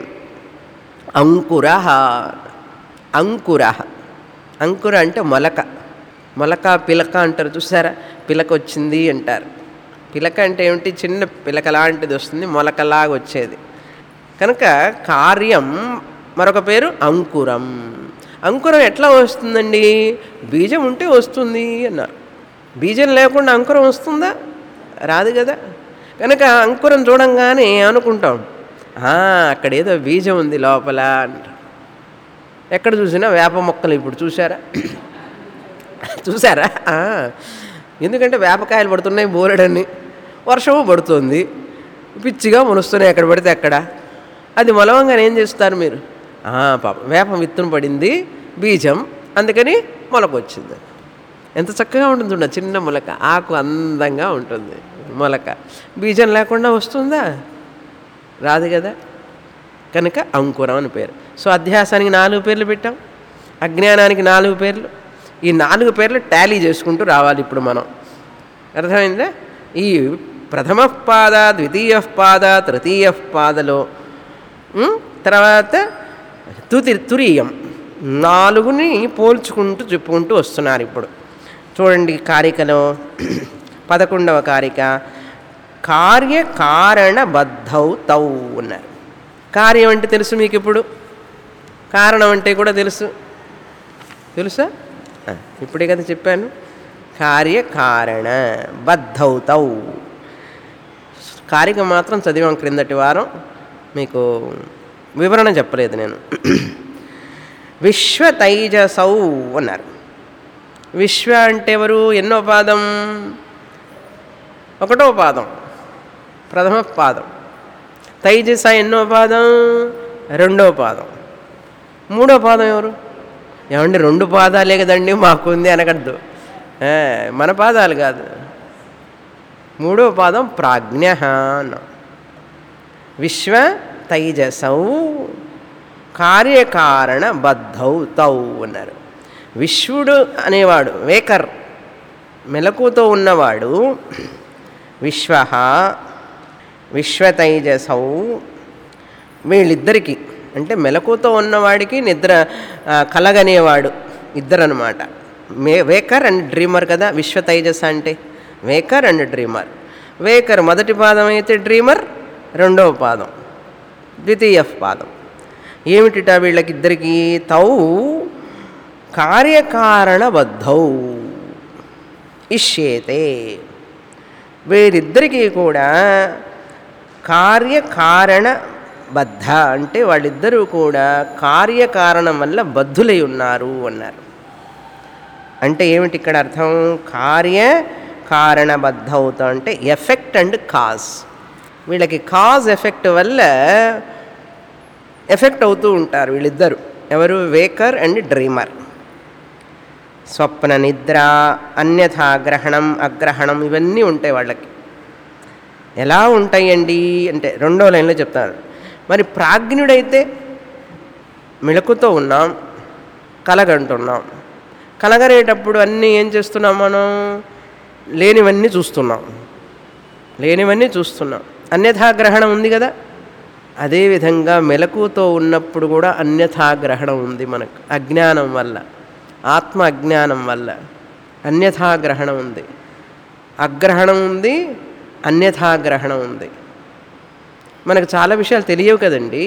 అంకుర అంకుర అంకుర అంటే మొలక మొలక పిలక అంటారు చూసారా పిలక వచ్చింది అంటారు పిలక అంటే ఏమిటి చిన్న పిలక లాంటిది వస్తుంది మొలకలాగా వచ్చేది కనుక కార్యం మరొక పేరు అంకురం అంకురం ఎట్లా వస్తుందండి బీజం ఉంటే వస్తుంది అన్నారు బీజం లేకుండా అంకురం వస్తుందా రాదు కదా కనుక అంకురం చూడంగానే అనుకుంటాం "ఆ, అక్కడ ఏదో బీజం ఉంది లోపల అంటాం ఎక్కడ చూసినా వేప మొక్కలు ఇప్పుడు చూసారా చూసారా ఆ, ఎందుకంటే వేపకాయలు పడుతున్నాయి బోరెడని వర్షము పడుతుంది పిచ్చిగా మునుస్తున్నాయి ఎక్కడ పడితే అక్కడ అది మొలవంగానే ఏం చేస్తారు మీరు ఆ, పాపం వేప విత్తనం పడింది బీజం అందుకని మొలకొచ్చింది ఎంత చక్కగా ఉంటుంది చూడ చిన్న మొలక ఆకు అందంగా ఉంటుంది మొలక బీజం లేకుండా వస్తుందా రాదు కదా కనుక అంకురం అని పేరు సో అధ్యాసానికి నాలుగు పేర్లు పెట్టాం అజ్ఞానానికి నాలుగు పేర్లు ఈ నాలుగు పేర్లు టాలీ చేసుకుంటూ రావాలి ఇప్పుడు మనం అర్థమైందా ఈ ప్రథమ పాద ద్వితీయ పాద తృతీయ పాదలో ఉమ్, తర్వాత తుతి తురీయం నాలుగుని పోల్చుకుంటూ చెప్పుకుంటూ వస్తున్నారు ఇప్పుడు చూడండి కారికలో పదకొండవ కారిక కార్యకారణ బద్ధౌ తౌ ఉన్నారు కార్యం అంటే తెలుసు మీకు ఇప్పుడు కారణం అంటే కూడా తెలుసు తెలుసా ఆ, ఇప్పుడే కదా చెప్పాను కార్యకారణ బద్ధౌతౌ కారిక మాత్రం చదివాం క్రిందటి వారం మీకు వివరణ చెప్పలేదు నేను విశ్వ తైజసౌ అన్నారు విశ్వ అంటే ఎవరు ఎన్నో పాదం ఒకటో పాదం ప్రథమ పాదం తైజస ఎన్నో పాదం రెండో పాదం మూడో పాదం ఎవరు ఏమండి రెండు పాదాలే కదండి మాకుంది అనకద్దు ఆ, మన పాదాలు కాదు మూడో పాదం ప్రాజ్ఞ అన్నాం విశ్వ తైజసౌ కార్యకారణ బద్ధౌ తౌ అన్నారు విశ్వడు అనేవాడు వేకర్ మెలకుతో ఉన్నవాడు విశ్వ విశ్వతైజసౌ వీళ్ళిద్దరికి అంటే మెలకుతో ఉన్నవాడికి నిద్ర ఆ, కలగనేవాడు ఇద్దరనమాట మే వేకర్ అండ్ డ్రీమర్ కదా విశ్వ తైజస అంటే వేకర్ అండ్ డ్రీమర్ వేకర్ మొదటి పాదం అయితే డ్రీమర్ రెండవ పాదం ద్వితీయ పాదం ఏమిటిట వీళ్ళకిద్దరికి తౌ కార్యకారణబద్ధౌ ఇష్యేతే వీరిద్దరికీ కూడా కార్యకారణ బద్ధ అంటే వాళ్ళిద్దరూ కూడా కార్యకారణం వల్ల బద్ధులై ఉన్నారు అన్నారు అంటే ఏమిటి ఇక్కడ అర్థం కార్య కారణబద్ధౌత అంటే ఎఫెక్ట్ అండ్ కాజ్ వీళ్ళకి కాజ్ ఎఫెక్ట్ వల్ల ఎఫెక్ట్ అవుతూ ఉంటారు వీళ్ళిద్దరు ఎవరు వేకర్ అండ్ డ్రీమర్ స్వప్న నిద్ర అన్యథాగ్రహణం అగ్రహణం ఇవన్నీ ఉంటాయి వాళ్ళకి ఎలా ఉంటాయండి అంటే రెండో లైన్లో చెప్తారు మరి ప్రాజ్ఞుడైతే మెళకుతో ఉన్నాం కలగంటున్నాం కలగరేటప్పుడు అన్నీ ఏం చేస్తున్నాం మనం లేనివన్నీ చూస్తున్నాం లేనివన్నీ చూస్తున్నాం అన్యథాగ్రహణం ఉంది కదా అదేవిధంగా మెలకుతో ఉన్నప్పుడు కూడా అన్యథాగ్రహణం ఉంది మనకు అజ్ఞానం వల్ల ఆత్మ అజ్ఞానం వల్ల అన్యథాగ్రహణం ఉంది అగ్రహణం ఉంది అన్యథాగ్రహణం ఉంది మనకు చాలా విషయాలు తెలియవు కదండి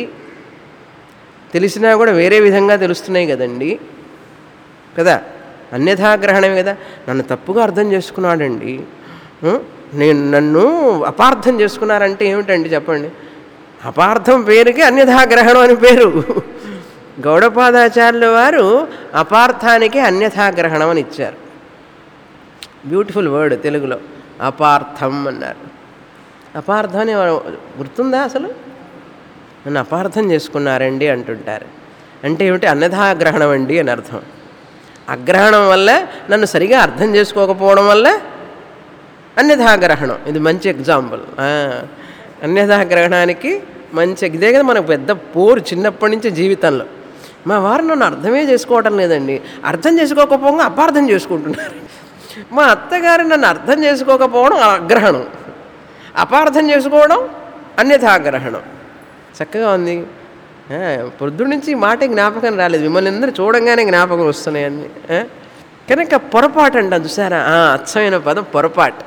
తెలిసినా కూడా వేరే విధంగా తెలుస్తున్నాయి కదండి కదా అన్యథాగ్రహణమే కదా నన్ను తప్పుగా అర్థం చేసుకున్నాడండి ఉం? నేను నన్ను అపార్థం చేసుకున్నారంటే ఏమిటండి చెప్పండి అపార్థం పేరుకి అన్యథాగ్రహణం అని పేరు గౌడపాదాచార్యుల వారు అపార్థానికి అన్యథాగ్రహణం అని ఇచ్చారు బ్యూటిఫుల్ వర్డ్ తెలుగులో అపార్థం అన్నారు అపార్థం అని గుర్తుందా అసలు నన్ను అపార్థం చేసుకున్నారండి అంటుంటారు అంటే ఏమిటి అన్నథాగ్రహణం అండి అని అర్థం అగ్రహణం వల్ల నన్ను సరిగా అర్థం చేసుకోకపోవడం వల్ల అన్యథాగ్రహణం ఇది మంచి ఎగ్జాంపుల్ ఆ, అన్యథాగ్రహణానికి మంచి ఇదే కదా మనకు పెద్ద పోరు చిన్నప్పటి నుంచి జీవితంలో మా వారు నన్ను అర్థమే చేసుకోవటం లేదండి అర్థం చేసుకోకపోగా అపార్థం చేసుకుంటున్నారు మా అత్తగారు నన్ను అర్థం చేసుకోకపోవడం అగ్రహణం అపార్థం చేసుకోవడం అన్యథాగ్రహణం చక్కగా ఉంది ఆ, పొద్దున్న నుంచి ఈ మాట జ్ఞాపకం రాలేదు మిమ్మల్ని అందరూ చూడంగానే జ్ఞాపకం వస్తున్నాయని ఆ? కనుక పొరపాటు అంటాం చూసారా ఆ, అచ్చమైన పదం పొరపాటు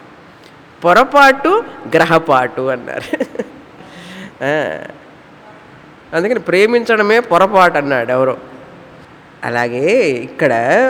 పొరపాటు గ్రహపాటు అన్నారు ఆ, అందుకని ప్రేమించడమే పొరపాటు అన్నాడు ఎవరో అలాగే ఇక్కడ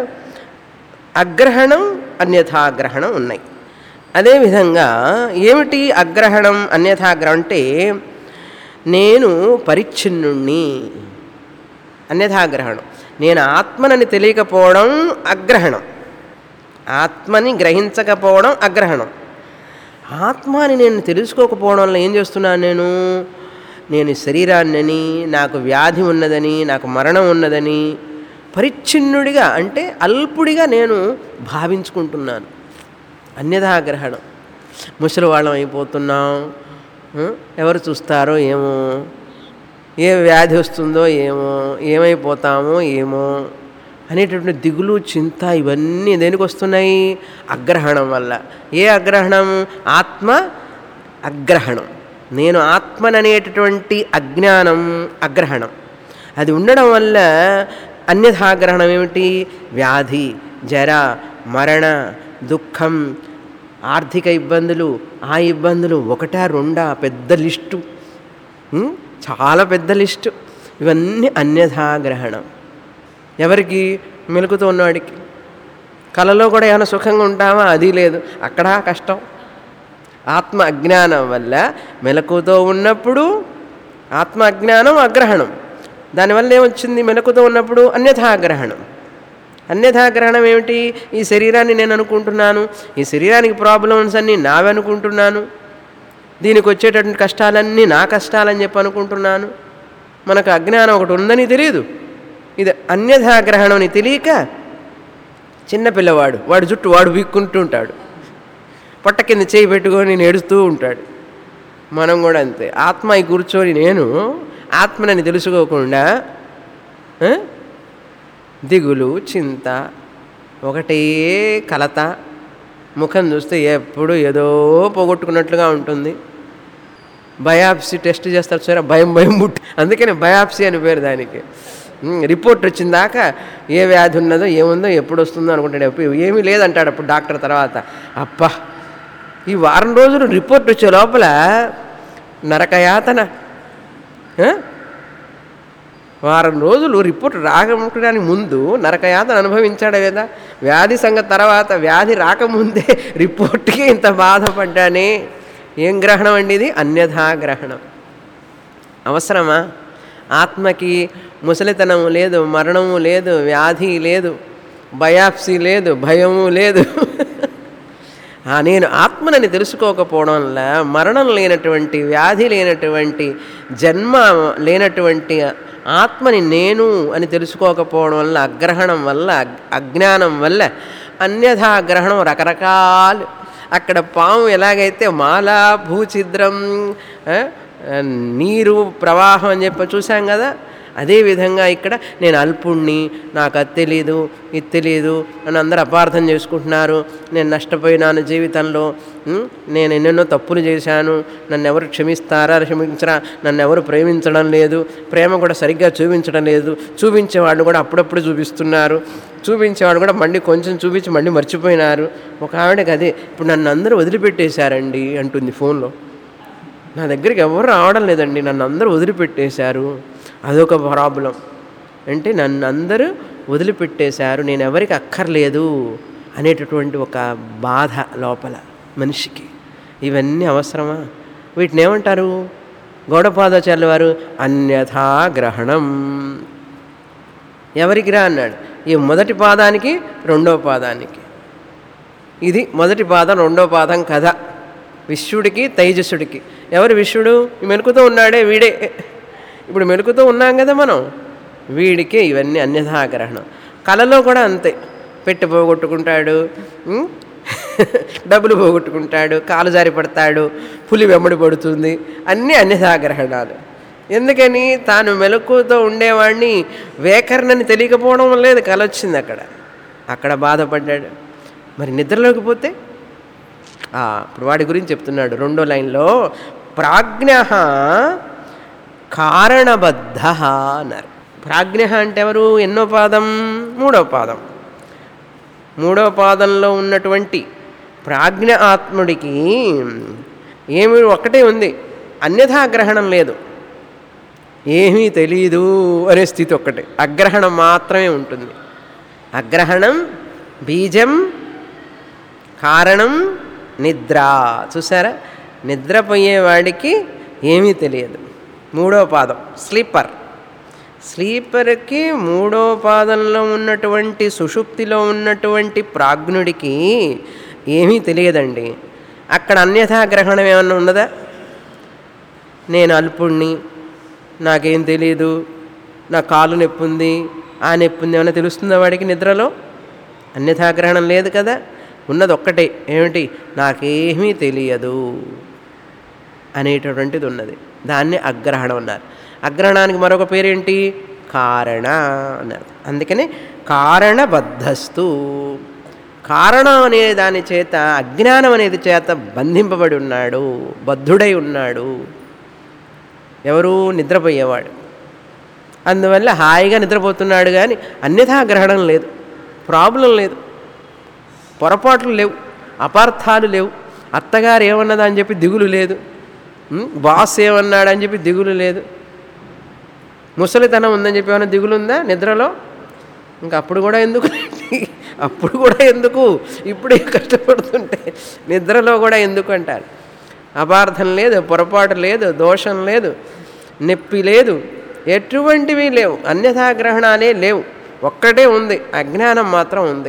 అగ్రహణం అన్యథాగ్రహణం ఉన్నాయి అదేవిధంగా ఏమిటి అగ్రహణం అన్యథాగ్రహం అంటే నేను పరిచ్ఛిన్నుణ్ణి అన్యథాగ్రహణం నేను ఆత్మనని తెలియకపోవడం అగ్రహణం ఆత్మని గ్రహించకపోవడం అగ్రహణం ఆత్మని నేను తెలుసుకోకపోవడం వల్ల ఏం చేస్తున్నాను నేను నేను శరీరాన్నని నాకు వ్యాధి ఉన్నదని నాకు మరణం ఉన్నదని పరిచ్ఛిన్నుడిగా అంటే అల్పుడిగా నేను భావించుకుంటున్నాను అన్యథాగ్రహణం ముసలి వాళ్ళం అయిపోతున్నాం ఆ? ఎవరు చూస్తారో ఏమో ఏ వ్యాధి వస్తుందో ఏమో ఏమైపోతామో ఏమో అనేటటువంటి దిగులు చింత ఇవన్నీ దేనికి వస్తున్నాయి అగ్రహణం వల్ల ఏ అగ్రహణం ఆత్మ అగ్రహణం నేను ఆత్మననేటటువంటి అజ్ఞానం అగ్రహణం అది ఉండడం వల్ల అన్యథాగ్రహణం ఏమిటి వ్యాధి జర మరణ దుఃఖం ఆర్థిక ఇబ్బందులు ఆ ఇబ్బందులు ఒకటా రెండా పెద్ద లిస్టు ఉం? చాలా పెద్ద లిస్టు ఇవన్నీ అన్యథాగ్రహణం ఎవరికి మెలుకుతూ ఉన్నవాడికి కళలో కూడా ఏమైనా సుఖంగా ఉంటామా అది లేదు అక్కడ కష్టం ఆత్మ అజ్ఞానం వల్ల మెలకుతో ఉన్నప్పుడు ఆత్మ అజ్ఞానం అగ్రహణం దానివల్ల ఏమొచ్చింది మెలకుతో ఉన్నప్పుడు అన్యథాగ్రహణం అన్యథాగ్రహణం ఏమిటి ఈ శరీరాన్ని నేను అనుకుంటున్నాను ఈ శరీరానికి ప్రాబ్లమ్స్ అన్నీ నావి అనుకుంటున్నాను దీనికి వచ్చేటటువంటి కష్టాలన్నీ నా కష్టాలని చెప్పి అనుకుంటున్నాను మనకు అజ్ఞానం ఒకటి ఉందని తెలియదు ఇది అన్యథాగ్రహణం అని తెలియక చిన్న పిల్లవాడు వాడు జుట్టు వాడు వీక్కుంటూ ఉంటాడు పొట్ట కింద చేయి పెట్టుకొని నేను ఏడుస్తూ ఉంటాడు మనం కూడా అంతే ఆత్మ అయి కూర్చొని నేను ఆత్మనని తెలుసుకోకుండా ఆ? దిగులు చింత ఒకటే కలత ముఖం చూస్తే ఎప్పుడు ఏదో పోగొట్టుకున్నట్లుగా ఉంటుంది బయాప్సీ టెస్ట్ చేస్తారు సరే భయం భయం పుట్టి అందుకని బయాప్సీ అని పేరు దానికి ఉమ్, రిపోర్ట్ వచ్చిన దాకా ఏ వ్యాధి ఉన్నదో ఏముందో ఎప్పుడు వస్తుందో అనుకుంటాడు ఎప్పుడు ఏమీ లేదంటాడు అప్పుడు డాక్టర్ తర్వాత అప్పా ఈ వారం రోజులు రిపోర్ట్ వచ్చే లోపల నరకయాతన ఆ? వారం రోజులు రిపోర్ట్ రాకముట్టడానికి ముందు నరకయాతన అనుభవించాడు కదా వ్యాధి సంగతి తర్వాత వ్యాధి రాకముందే రిపోర్ట్కి ఇంత బాధపడ్డానే ఏం గ్రహణం అండి ఇది అన్యథా గ్రహణం అవసరమా ఆత్మకి ముసలితనము లేదు మరణము లేదు వ్యాధి లేదు బయాప్సీ లేదు భయము లేదు ఆ నేను ఆత్మనని తెలుసుకోకపోవడం వల్ల మరణం లేనటువంటి వ్యాధి లేనటువంటి జన్మ లేనటువంటి ఆత్మని నేను అని తెలుసుకోకపోవడం వల్ల అగ్రహణం వల్ల అగ్- అజ్ఞానం వల్ల అన్యథా గ్రహణం రకరకాలు అక్కడ పాము ఎలాగైతే మాల భూఛిద్రం ఆ, ఆ, నీరు ప్రవాహం అని చెప్పి చూసాం కదా అదేవిధంగా ఇక్కడ నేను అల్పుణ్ణి నాకు అది తెలీదు ఇది తెలీదు అని అందరూ అపార్థం చేసుకుంటున్నారు నేను నష్టపోయినాను జీవితంలో ఉం? నేను ఎన్నెన్నో తప్పులు చేశాను నన్ను ఎవరు క్షమిస్తారా క్షమించరా నన్ను ఎవరు ప్రేమించడం లేదు ప్రేమ కూడా సరిగ్గా చూపించడం లేదు చూపించేవాళ్ళు కూడా అప్పుడప్పుడు చూపిస్తున్నారు చూపించేవాడు కూడా మళ్ళీ కొంచెం చూపించి మళ్ళీ మర్చిపోయినారు ఒక ఆవిడకి అదే ఇప్పుడు నన్ను అందరూ వదిలిపెట్టేశారండి అంటుంది ఫోన్లో నా దగ్గరికి ఎవరు రావడం లేదండి నన్ను అందరూ వదిలిపెట్టేశారు అదొక ప్రాబ్లం అంటే నన్ను అందరూ వదిలిపెట్టేశారు నేను ఎవరికి అక్కర్లేదు అనేటటువంటి ఒక బాధ లోపల మనిషికి ఇవన్నీ అవసరమా వీటిని ఏమంటారు గౌడపాదాచార్యుల వారు అన్యథా గ్రహణం ఎవరికి రా అన్నాడు ఈ మొదటి పాదానికి రెండో పాదానికి ఇది మొదటి పాదం రెండో పాదం కథ విశ్వడికి తైజసుడికి ఎవరు విశ్వడు ఈ మెలుకుతో ఉన్నాడే వీడే ఇప్పుడు మెలుకుతో ఉన్నాం కదా మనం వీడికే ఇవన్నీ అన్యథాగ్రహణం కళలో కూడా అంతే పెట్టి పోగొట్టుకుంటాడు ఉం? డబ్బులు పోగొట్టుకుంటాడు కాలు జారి పడతాడు పులి వెంబడి పడుతుంది అన్నీ అన్యథాగ్రహణాలు ఎందుకని తాను మెలకుతో ఉండేవాడిని వేకరణని తెలియకపోవడం లేదు కల వచ్చింది అక్కడ అక్కడ బాధపడ్డాడు మరి నిద్రలోకి పోతే ఆ, ఇప్పుడు వాడి గురించి చెప్తున్నాడు రెండో లైన్లో ప్రాజ్ఞ కారణబద్ధ అన్నారు ప్రాజ్ఞ అంటే ఎవరు ఎన్నో పాదం మూడో పాదం మూడో పాదంలో ఉన్నటువంటి ప్రాజ్ఞ ఆత్ముడికి ఏమి ఒక్కటే ఉంది అన్యథా గ్రహణం లేదు ఏమీ తెలియదు అనే స్థితి ఒక్కటే అగ్రహణం మాత్రమే ఉంటుంది అగ్రహణం బీజం కారణం నిద్ర చూసారా నిద్రపోయేవాడికి ఏమీ తెలియదు మూడో పాదం స్లీపర్ స్లీపర్కి మూడో పాదంలో ఉన్నటువంటి సుషుప్తిలో ఉన్నటువంటి ప్రాజ్ఞుడికి ఏమీ తెలియదండి అక్కడ అన్యథా గ్రహణం ఏమన్నా ఉన్నదా నేను అల్పుణ్ణి నాకేం తెలియదు నా కాలు నొప్పి ఉంది ఆ నొప్పి ఉంది ఏమైనా తెలుస్తుందా వాడికి నిద్రలో అన్యథా గ్రహణం లేదు కదా ఉన్నది ఒక్కటే ఏమిటి నాకేమీ తెలియదు అనేటటువంటిది ఉన్నది దాన్ని అగ్రహణం అన్నారు అగ్రహణానికి మరొక పేరేంటి కారణ అన్నారు అందుకని కారణబద్ధస్తు కారణం అనే దాని చేత అజ్ఞానం అనేది చేత బంధింపబడి ఉన్నాడు బద్ధుడై ఉన్నాడు ఎవరు నిద్రపోయేవాడు అందువల్ల హాయిగా నిద్రపోతున్నాడు కానీ అన్యథా గ్రహణం లేదు ప్రాబ్లం లేదు పొరపాట్లు లేవు అపార్థాలు లేవు అత్తగారు ఏమన్నదా అని చెప్పి దిగులు లేదు ఉం? బాస్ ఏమన్నాడని చెప్పి దిగులు లేదు ముసలితనం ఉందని చెప్పి ఏమైనా దిగులు ఉందా నిద్రలో ఇంకా అప్పుడు కూడా ఎందుకు అప్పుడు కూడా ఎందుకు ఇప్పుడే కష్టపడుతుంటే నిద్రలో కూడా ఎందుకు అంటారు అపార్థం లేదు పొరపాటు లేదు దోషం లేదు నొప్పి లేదు ఎటువంటివి లేవు అన్యథా గ్రహణాలే లేవు ఒక్కటే ఉంది అజ్ఞానం మాత్రం ఉంది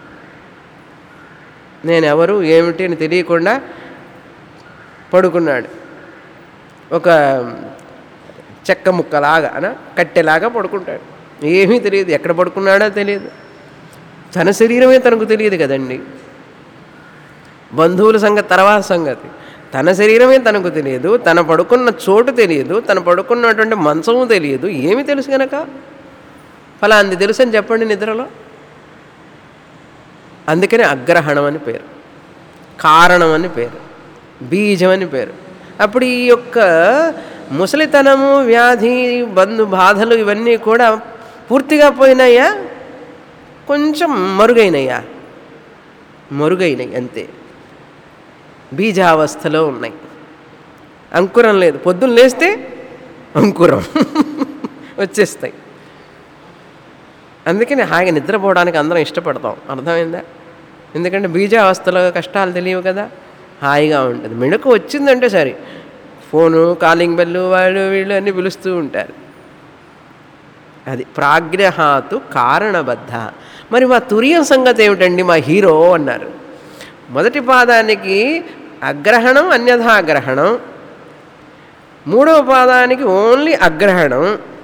నేను ఎవరు ఏమిటి అని తెలియకుండా పడుకున్నాడు ఒక చెక్క ముక్కలాగా అన కట్టెలాగా పడుకుంటాడు ఏమీ తెలియదు ఎక్కడ పడుకున్నాడో తెలియదు తన శరీరమే తనకు తెలియదు కదండి బంధువుల సంగతి తర్వాత సంగతి తన శరీరమే తనకు తెలియదు తన పడుకున్న చోటు తెలియదు తన పడుకున్నటువంటి మంచము తెలియదు ఏమి తెలుసు గనక ఫలాంది తెలుసు అని చెప్పండి నిద్రలో అందుకని అగ్రహణం అని పేరు కారణం అని పేరు బీజం అని పేరు అప్పుడు ఈ యొక్క ముసలితనము వ్యాధి బంధు బాధలు ఇవన్నీ కూడా పూర్తిగా పోయినాయా కొంచెం మరుగైనయా మరుగైనాయి అంతే బీజావస్థలో ఉన్నాయి అంకురం లేదు పొద్దున్న లేస్తే అంకురం వచ్చేస్తాయి అందుకని హాయిగా నిద్రపోవడానికి అందరం ఇష్టపడతాం అర్థమైందా ఎందుకంటే బీజావస్థలో కష్టాలు తెలియవు కదా హాయిగా ఉంటుంది మెడుకు వచ్చిందంటే సరే ఫోను కాలింగ్ బెల్లు వాళ్ళు వీళ్ళు అన్నీ పిలుస్తూ ఉంటారు అది ప్రాగ్రహాతు కారణబద్ధ మరి మా తురియం సంగతి ఏమిటండి మా హీరో అన్నారు మొదటి పాదానికి అగ్రహణం అన్యథాగ్రహణం మూడవ పాదానికి ఓన్లీ అగ్రహణం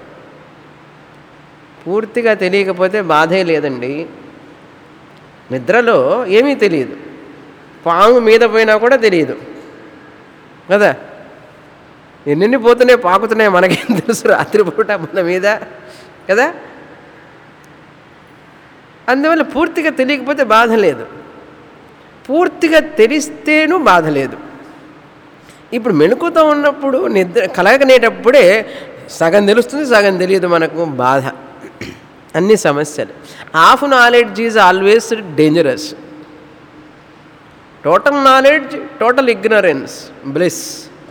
పూర్తిగా తెలియకపోతే బాధే లేదండి నిద్రలో ఏమీ తెలియదు పాము మీద పోయినా కూడా తెలియదు కదా ఎన్నెన్ని పోతున్నాయి పాకుతున్నాయి మనకేం తెలుసు రాత్రిపూట మన మీద కదా అందువల్ల పూర్తిగా తెలియకపోతే బాధ లేదు పూర్తిగా తెలిస్తేనూ బాధ లేదు ఇప్పుడు మెణుకుతో ఉన్నప్పుడు నిద్ర కలగనేటప్పుడే సగం తెలుస్తుంది సగం తెలియదు మనకు బాధ అన్ని సమస్యలు half knowledge is always dangerous total knowledge total ignorance bliss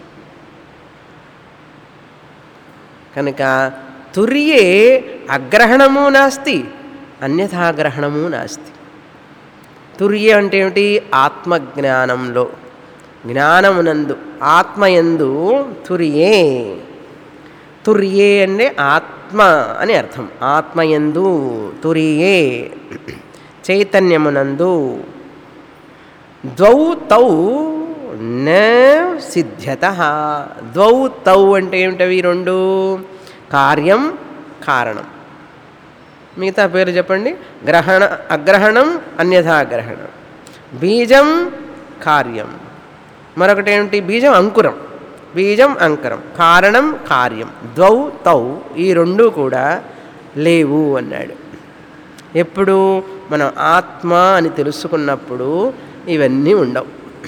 కనుక తుర్యే అగ్రహణము నాస్తి అన్యథాగ్రహణము నాస్తి తుర్య అంటే ఏమిటి ఆత్మజ్ఞానంలో జ్ఞానమునందు ఆత్మయందు తురియే తుర్యే అంటే ఆత్మ అని అర్థం ఆత్మయందు తురియే చైతన్యమునందు ద్వౌ తౌ న సిద్ధ్యత ద్వౌ తౌ అంటే ఏమిటవి రెండు కార్యం కారణం మిగతా పేరు చెప్పండి గ్రహణ అగ్రహణం అన్యథాగ్రహణం బీజం కార్యం మరొకటి ఏమిటి బీజం అంకురం బీజం అంకురం కారణం కార్యం ద్వౌ తౌ ఈ రెండు కూడా లేవు అన్నాడు ఎప్పుడు మనం ఆత్మ అని తెలుసుకున్నప్పుడు ఇవన్నీ ఉండవు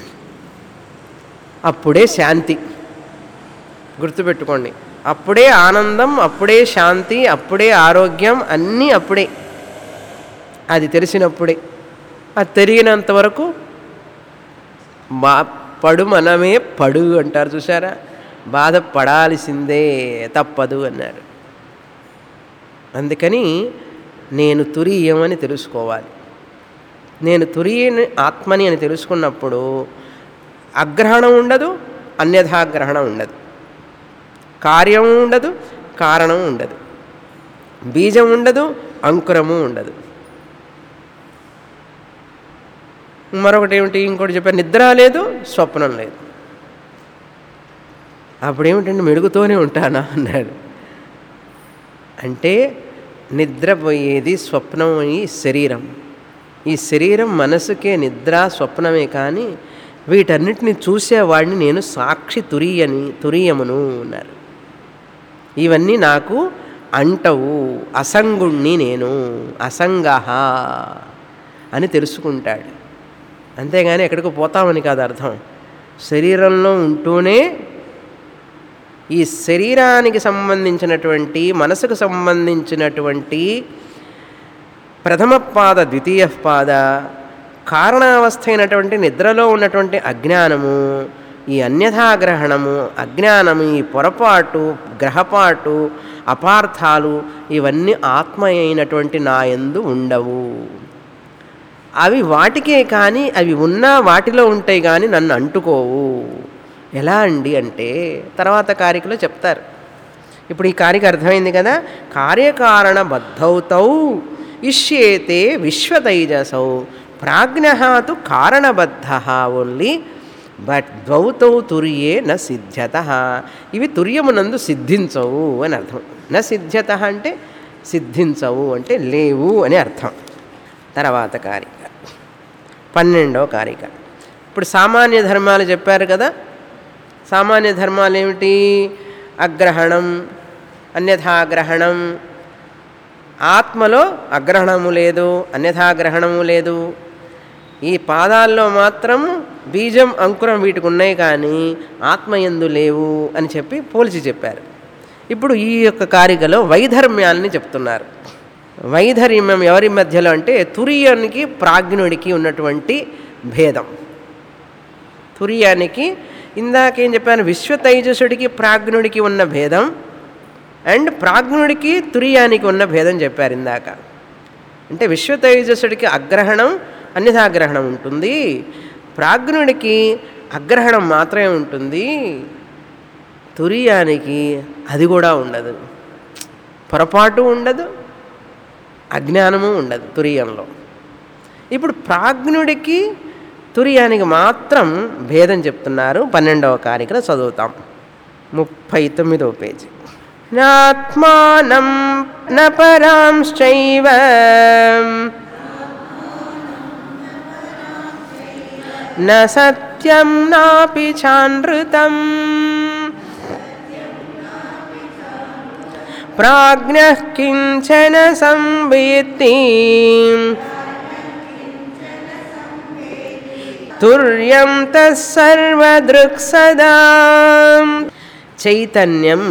అప్పుడే శాంతి గుర్తుపెట్టుకోండి అప్పుడే ఆనందం అప్పుడే శాంతి అప్పుడే ఆరోగ్యం అన్నీ అప్పుడే అది తెలిసినప్పుడే అది తెలియనంత వరకు బా పడు మనమే పడు అంటారు చూసారా బాధ పడాల్సిందే తప్పదు అన్నారు అందుకని నేను తురీయమని తెలుసుకోవాలి నేను తురియని ఆత్మని అని తెలుసుకున్నప్పుడు అగ్రహణం ఉండదు అన్యథాగ్రహణం ఉండదు కార్యం ఉండదు కారణం ఉండదు బీజం ఉండదు అంకురము ఉండదు మరొకటి ఏమిటి ఇంకోటి చెప్పారు నిద్ర లేదు స్వప్నం లేదు అప్పుడేమిటండి మెడుగుతూనే ఉంటానా అన్నాడు అంటే నిద్రపోయేది స్వప్నం ఈ శరీరం ఈ శరీరం మనసుకే నిద్ర స్వప్నమే కానీ వీటన్నిటిని చూసేవాడిని నేను సాక్షి తురియని తురియమును అన్నారు ఇవన్నీ నాకు అంటవు అసంగుణ్ణి నేను అసంగహ అని తెలుసుకుంటాడు అంతేగాని ఎక్కడికి పోతామని కాదు అర్థం శరీరంలో ఉంటూనే ఈ శరీరానికి సంబంధించినటువంటి మనసుకు సంబంధించినటువంటి ప్రథమ పాద ద్వితీయ పాద కారణావస్థ అయినటువంటి నిద్రలో ఉన్నటువంటి అజ్ఞానము ఈ అన్యథాగ్రహణము అజ్ఞానము ఈ పొరపాటు గ్రహపాటు అపార్థాలు ఇవన్నీ ఆత్మ అయినటువంటి నా యందు ఉండవు అవి వాటికే కానీ అవి ఉన్నా వాటిలో ఉంటాయి కానీ నన్ను అంటుకోవు ఎలా అండి అంటే తర్వాత కారికలో చెప్తారు ఇప్పుడు ఈ కారిక అర్థమైంది కదా కార్యకారణ బద్ధౌతౌ ఇష్యేతే విశ్వతైజసౌ ప్రాజ్ఞ తు కారణబద్ధ ఓన్లీ బట్ ద్వౌతౌ తుర్యే న సిద్ధ్యత ఇవి తుర్యమునందు సిద్ధించవు అని అర్థం న సిద్ధ్యత అంటే సిద్ధించవు అంటే లేవు అని అర్థం తర్వాత కారిక పన్నెండవ కారిక ఇప్పుడు సామాన్య ధర్మాలు చెప్పారు కదా సామాన్య ధర్మాలు ఏమిటి అగ్రహణం అన్యథాగ్రహణం ఆత్మలో అగ్రహణము లేదు అన్యథాగ్రహణము లేదు ఈ పాదాల్లో మాత్రం బీజం అంకురం వీటికి ఉన్నాయి కానీ ఆత్మయందు లేవు అని చెప్పి పోల్చి చెప్పారు ఇప్పుడు ఈ యొక్క కారికలో వైధర్మ్యాలని చెప్తున్నారు వైధర్మ్యం ఎవరి మధ్యలో అంటే తురియానికి ప్రాజ్ఞుడికి ఉన్నటువంటి భేదం తురియానికి ఇందాకేం చెప్పాను విశ్వతైజసుడికి ప్రాజ్ఞుడికి ఉన్న భేదం అండ్ ప్రాజ్ఞుడికి తురియానికి ఉన్న భేదం చెప్పారు ఇందాక అంటే విశ్వతైజసుడికి అగ్రహణం అన్యథాగ్రహణం ఉంటుంది ప్రాజ్ఞుడికి అగ్రహణం మాత్రమే ఉంటుంది తురియానికి అది కూడా ఉండదు పొరపాటు ఉండదు అజ్ఞానము ఉండదు తురియంలో ఇప్పుడు ప్రాజ్ఞుడికి తురియానికి మాత్రం భేదం చెప్తున్నారు పన్నెండవ కారికలో చదువుతాం ముప్పై తొమ్మిదవ పేజీ నాత్మానం న పరాంశ్చైవ న సత్యం నాపి చానృతం ప్రాజ్ఞ కించన సంవేత్తి తుర్యం తస్సర్వదృక్సదా చైతన్యం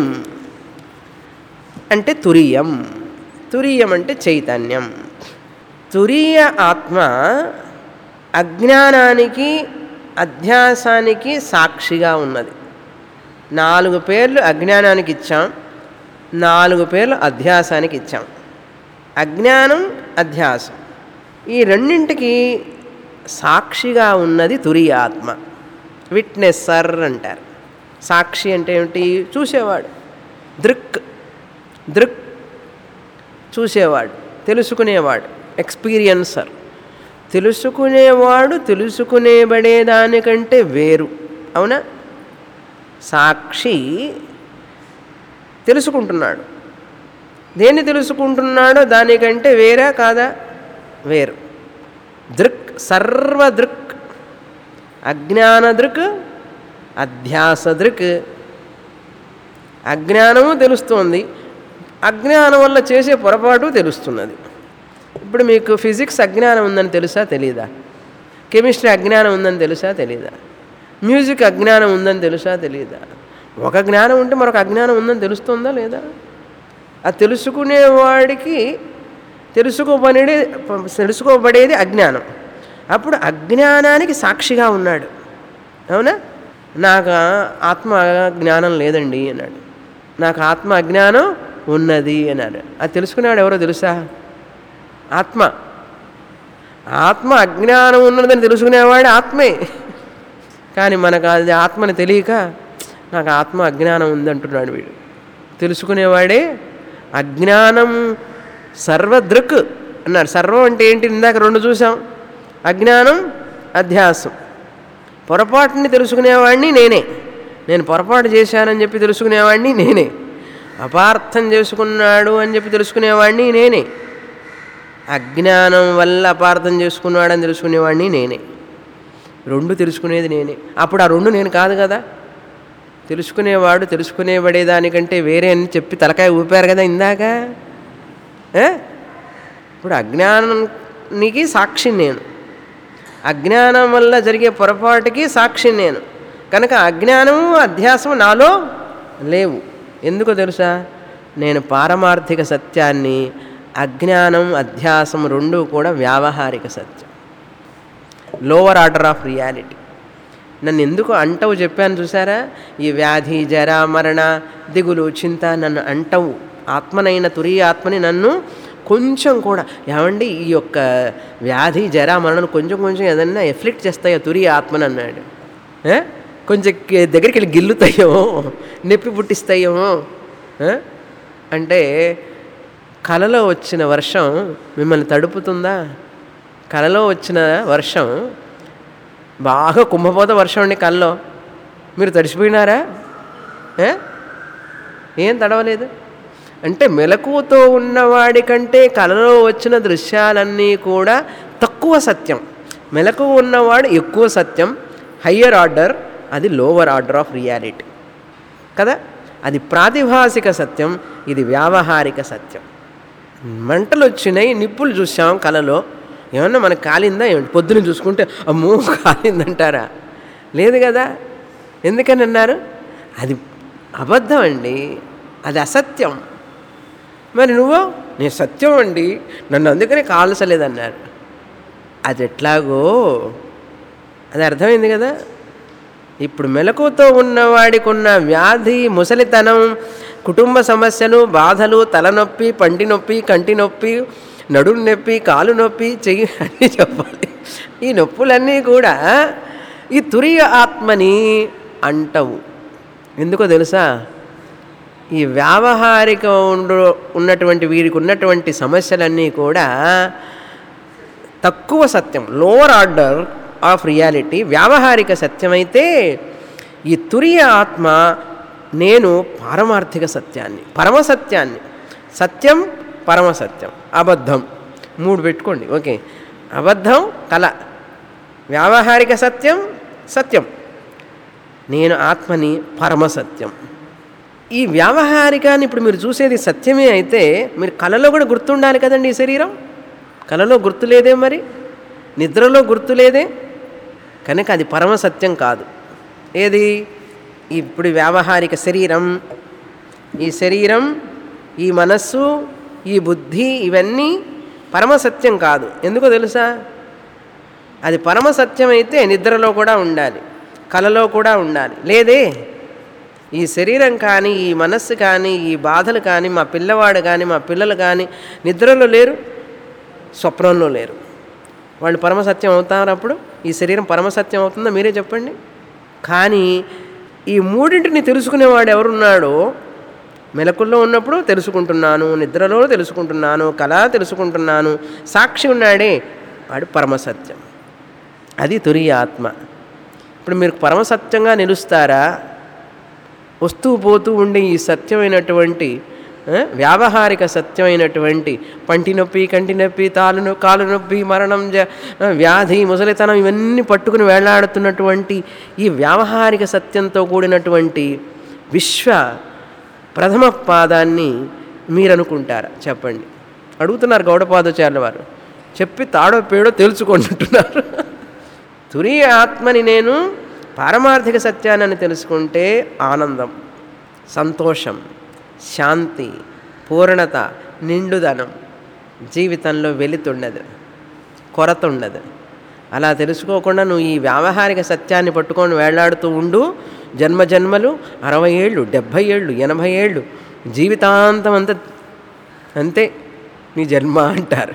అంటే తురియం తురియం అంటే చైతన్యం తురియ ఆత్మ అజ్ఞానానికి అధ్యాసానికి సాక్షిగా ఉన్నది నాలుగు పేర్లు అజ్ఞానానికి ఇచ్చాం నాలుగు పేర్లు అధ్యాసానికి ఇచ్చాం అజ్ఞానం అధ్యాసం ఈ రెండింటికి సాక్షిగా ఉన్నది తురియ ఆత్మ విట్నెస్సర్ అంటారు సాక్షి అంటే ఏమిటి చూసేవాడు దృక్ దృక్ చూసేవాడు తెలుసుకునేవాడు ఎక్స్పీరియన్సర్ తెలుసుకునేవాడు తెలుసుకునేబడేదానికంటే వేరు అవునా సాక్షి తెలుసుకుంటున్నాడు దేన్ని తెలుసుకుంటున్నాడో దానికంటే వేరా కాదా వేరు దృక్ సర్వదృక్ అజ్ఞాన దృక్ అధ్యాస దృక్ అజ్ఞానము తెలుస్తోంది అజ్ఞానం వల్ల చేసే పొరపాటు తెలుస్తున్నది ఇప్పుడు మీకు ఫిజిక్స్ అజ్ఞానం ఉందని తెలుసా తెలీదా కెమిస్ట్రీ అజ్ఞానం ఉందని తెలుసా తెలీదా మ్యూజిక్ అజ్ఞానం ఉందని తెలుసా తెలీదా ఒక జ్ఞానం ఉంటే మరొక అజ్ఞానం ఉందని తెలుస్తుందా లేదా అది తెలుసుకునేవాడికి తెలుసుకోబడే తెలుసుకోబడేది అజ్ఞానం అప్పుడు అజ్ఞానానికి సాక్షిగా ఉన్నాడు అవునా నాకు ఆత్మ జ్ఞానం లేదండి అన్నాడు నాకు ఆత్మ అజ్ఞానం ఉన్నది అన్నాడు అది తెలుసుకునేవాడు ఎవరో తెలుసా ఆత్మ ఆత్మ అజ్ఞానం ఉన్నదని తెలుసుకునేవాడు ఆత్మే కానీ మనకు అది ఆత్మని తెలియక నాకు ఆత్మ అజ్ఞానం ఉందంటున్నాడు వీడు తెలుసుకునేవాడే అజ్ఞానం సర్వదృక్ అన్నారు సర్వం అంటే ఏంటి ఇందాక రెండు చూసాం అజ్ఞానం అధ్యాసం పొరపాటుని తెలుసుకునేవాడిని నేనే నేను పొరపాటు చేశానని చెప్పి తెలుసుకునేవాడిని నేనే అపార్థం చేసుకున్నాడు అని చెప్పి తెలుసుకునేవాడిని నేనే అజ్ఞానం వల్ల అపార్థం చేసుకున్నాడని తెలుసుకునేవాడిని నేనే రెండు తెలుసుకునేది నేనే అప్పుడు ఆ రెండు నేను కాదు కదా తెలుసుకునేవాడు తెలుసుకునేబడేదానికంటే వేరే అని చెప్పి తలకాయ ఊపారు కదా ఇందాక ఏ? ఇప్పుడు అజ్ఞానానికి సాక్షి నేను అజ్ఞానం వల్ల జరిగే పొరపాటుకి సాక్షి నేను కనుక అజ్ఞానము అధ్యాసము నాలో లేవు ఎందుకో తెలుసా నేను పారమార్థిక సత్యాన్ని అజ్ఞానం అధ్యాసం రెండు కూడా వ్యావహారిక సత్యం లోవర్ ఆర్డర్ ఆఫ్ రియాలిటీ నన్ను ఎందుకు అంటవు చెప్పాను చూసారా ఈ వ్యాధి జర మరణ దిగులు చింత నన్ను అంటవు ఆత్మనైన తురి ఆత్మని నన్ను కొంచెం కూడా ఏమండి ఈ యొక్క వ్యాధి జర మరణం కొంచెం కొంచెం ఏదన్నా ఎఫ్లిక్ట్ చేస్తాయో తురి ఆత్మని అన్నాడు ఏ? కొంచెం కి- దగ్గరికి వెళ్ళి గిల్లుతాయేమో నొప్పి పుట్టిస్తాయేమో ఏ? అంటే కలలో వచ్చిన వర్షం మిమ్మల్ని తడుపుతుందా కలలో వచ్చిన వర్షం బాగా కుంభపోత వర్షం అండి కల్లో మీరు తడిసిపోయినారా ఏ? ఏం తడవలేదు అంటే మెలకువతో ఉన్నవాడి కంటే కలలో వచ్చిన దృశ్యాలన్నీ కూడా తక్కువ సత్యం మెలకువ ఉన్నవాడు ఎక్కువ సత్యం హయ్యర్ ఆర్డర్ అది లోవర్ ఆర్డర్ ఆఫ్ రియాలిటీ కదా అది ప్రాతిభాసిక సత్యం ఇది వ్యావహారిక సత్యం మంటలు వచ్చినాయి నిప్పులు చూసాం కలలో ఏమన్నా మనకు కాలిందా ఏమిటి పొద్దున చూసుకుంటే అమ్మో కాలిందంటారా లేదు కదా ఎందుకని అన్నారు అది అబద్ధం అండి అది అసత్యం మరి నువ్వు నేను సత్యం అండి నన్ను అందుకనే కాల్చలేదన్నారు అది ఎట్లాగో అది అర్థమైంది కదా ఇప్పుడు మెలకువతో ఉన్నవాడికి ఉన్న వ్యాధి ముసలితనం కుటుంబ సమస్యలు బాధలు తలనొప్పి పంటి నొప్పి కంటి నొప్పి నడుము నొప్పి కాలు నొప్పి చెయ్యి అన్నీ చెప్పాలి ఈ నొప్పులన్నీ కూడా ఈ తురియ ఆత్మని అంటవు ఎందుకో తెలుసా ఈ వ్యావహారిక ఉండు ఉన్నటువంటి వీరికి ఉన్నటువంటి సమస్యలన్నీ కూడా తక్కువ సత్యం లోవర్ ఆర్డర్ ఆఫ్ రియాలిటీ వ్యావహారిక సత్యమైతే ఈ తురియ ఆత్మ నేను పారమార్థిక సత్యాన్ని పరమసత్యాన్ని సత్యం పరమసత్యం అబద్ధం మూడు పెట్టుకోండి ఓకే అబద్ధం కళ వ్యావహారిక సత్యం సత్యం నేను ఆత్మని పరమసత్యం ఈ వ్యావహారికాన్ని ఇప్పుడు మీరు చూసేది సత్యమే అయితే మీరు కళలో కూడా గుర్తుండాలి కదండి ఈ శరీరం కళలో గుర్తులేదే మరి నిద్రలో గుర్తులేదే కనుక అది పరమసత్యం కాదు ఏది ఇప్పుడు వ్యావహారిక శరీరం ఈ శరీరం ఈ మనస్సు ఈ బుద్ధి ఇవన్నీ పరమసత్యం కాదు ఎందుకో తెలుసా అది పరమసత్యం అయితే నిద్రలో కూడా ఉండాలి కలలో కూడా ఉండాలి లేదే ఈ శరీరం కానీ ఈ మనస్సు కానీ ఈ బాధలు కానీ మా పిల్లవాడు కానీ మా పిల్లలు కానీ నిద్రలో లేరు స్వప్నంలో లేరు వాళ్ళు పరమసత్యం అవుతారు అప్పుడు ఈ శరీరం పరమసత్యం అవుతుందో మీరే చెప్పండి కానీ ఈ మూడింటిని తెలుసుకునేవాడు ఎవరున్నాడో మెలకుల్లో ఉన్నప్పుడు తెలుసుకుంటున్నాను నిద్రలో తెలుసుకుంటున్నాను కళ తెలుసుకుంటున్నాను సాక్షి ఉన్నాడే వాడు పరమసత్యం అది తురి ఆత్మ ఇప్పుడు మీరు పరమసత్యంగా నిలుస్తారా వస్తూ పోతూ ఉండే ఈ సత్యమైనటువంటి ఆ, వ్యావహారిక సత్యమైనటువంటి పంటి నొప్పి కంటి నొప్పి తాలు నొ కాలు నొప్పి మరణం జ ఆ, వ్యాధి ముసలితనం ఇవన్నీ పట్టుకుని వేలాడుతున్నటువంటి ఈ వ్యావహారిక సత్యంతో కూడినటువంటి విశ్వ ప్రథమ పాదాన్ని మీరు అనుకుంటారా చెప్పండి అడుగుతున్నారు గౌడపాదాచార్యుల వారు చెప్పి తాడో పేడో తెలుసుకుంటున్నారు తురి ఆత్మని నేను పారమార్థిక సత్యాన్ని తెలుసుకుంటే ఆనందం సంతోషం శాంతి పూర్ణత నిండుదనం జీవితంలో వెలితుండదు కొరత ఉండదు అలా తెలుసుకోకుండా నువ్వు ఈ వ్యావహారిక సత్యాన్ని పట్టుకొని వేలాడుతూ ఉండు జన్మ జన్మలు అరవై ఏళ్ళు డెబ్భై ఏళ్ళు ఎనభై ఏళ్ళు జీవితాంతం అంతా అంతే నీ జన్మ అంటారు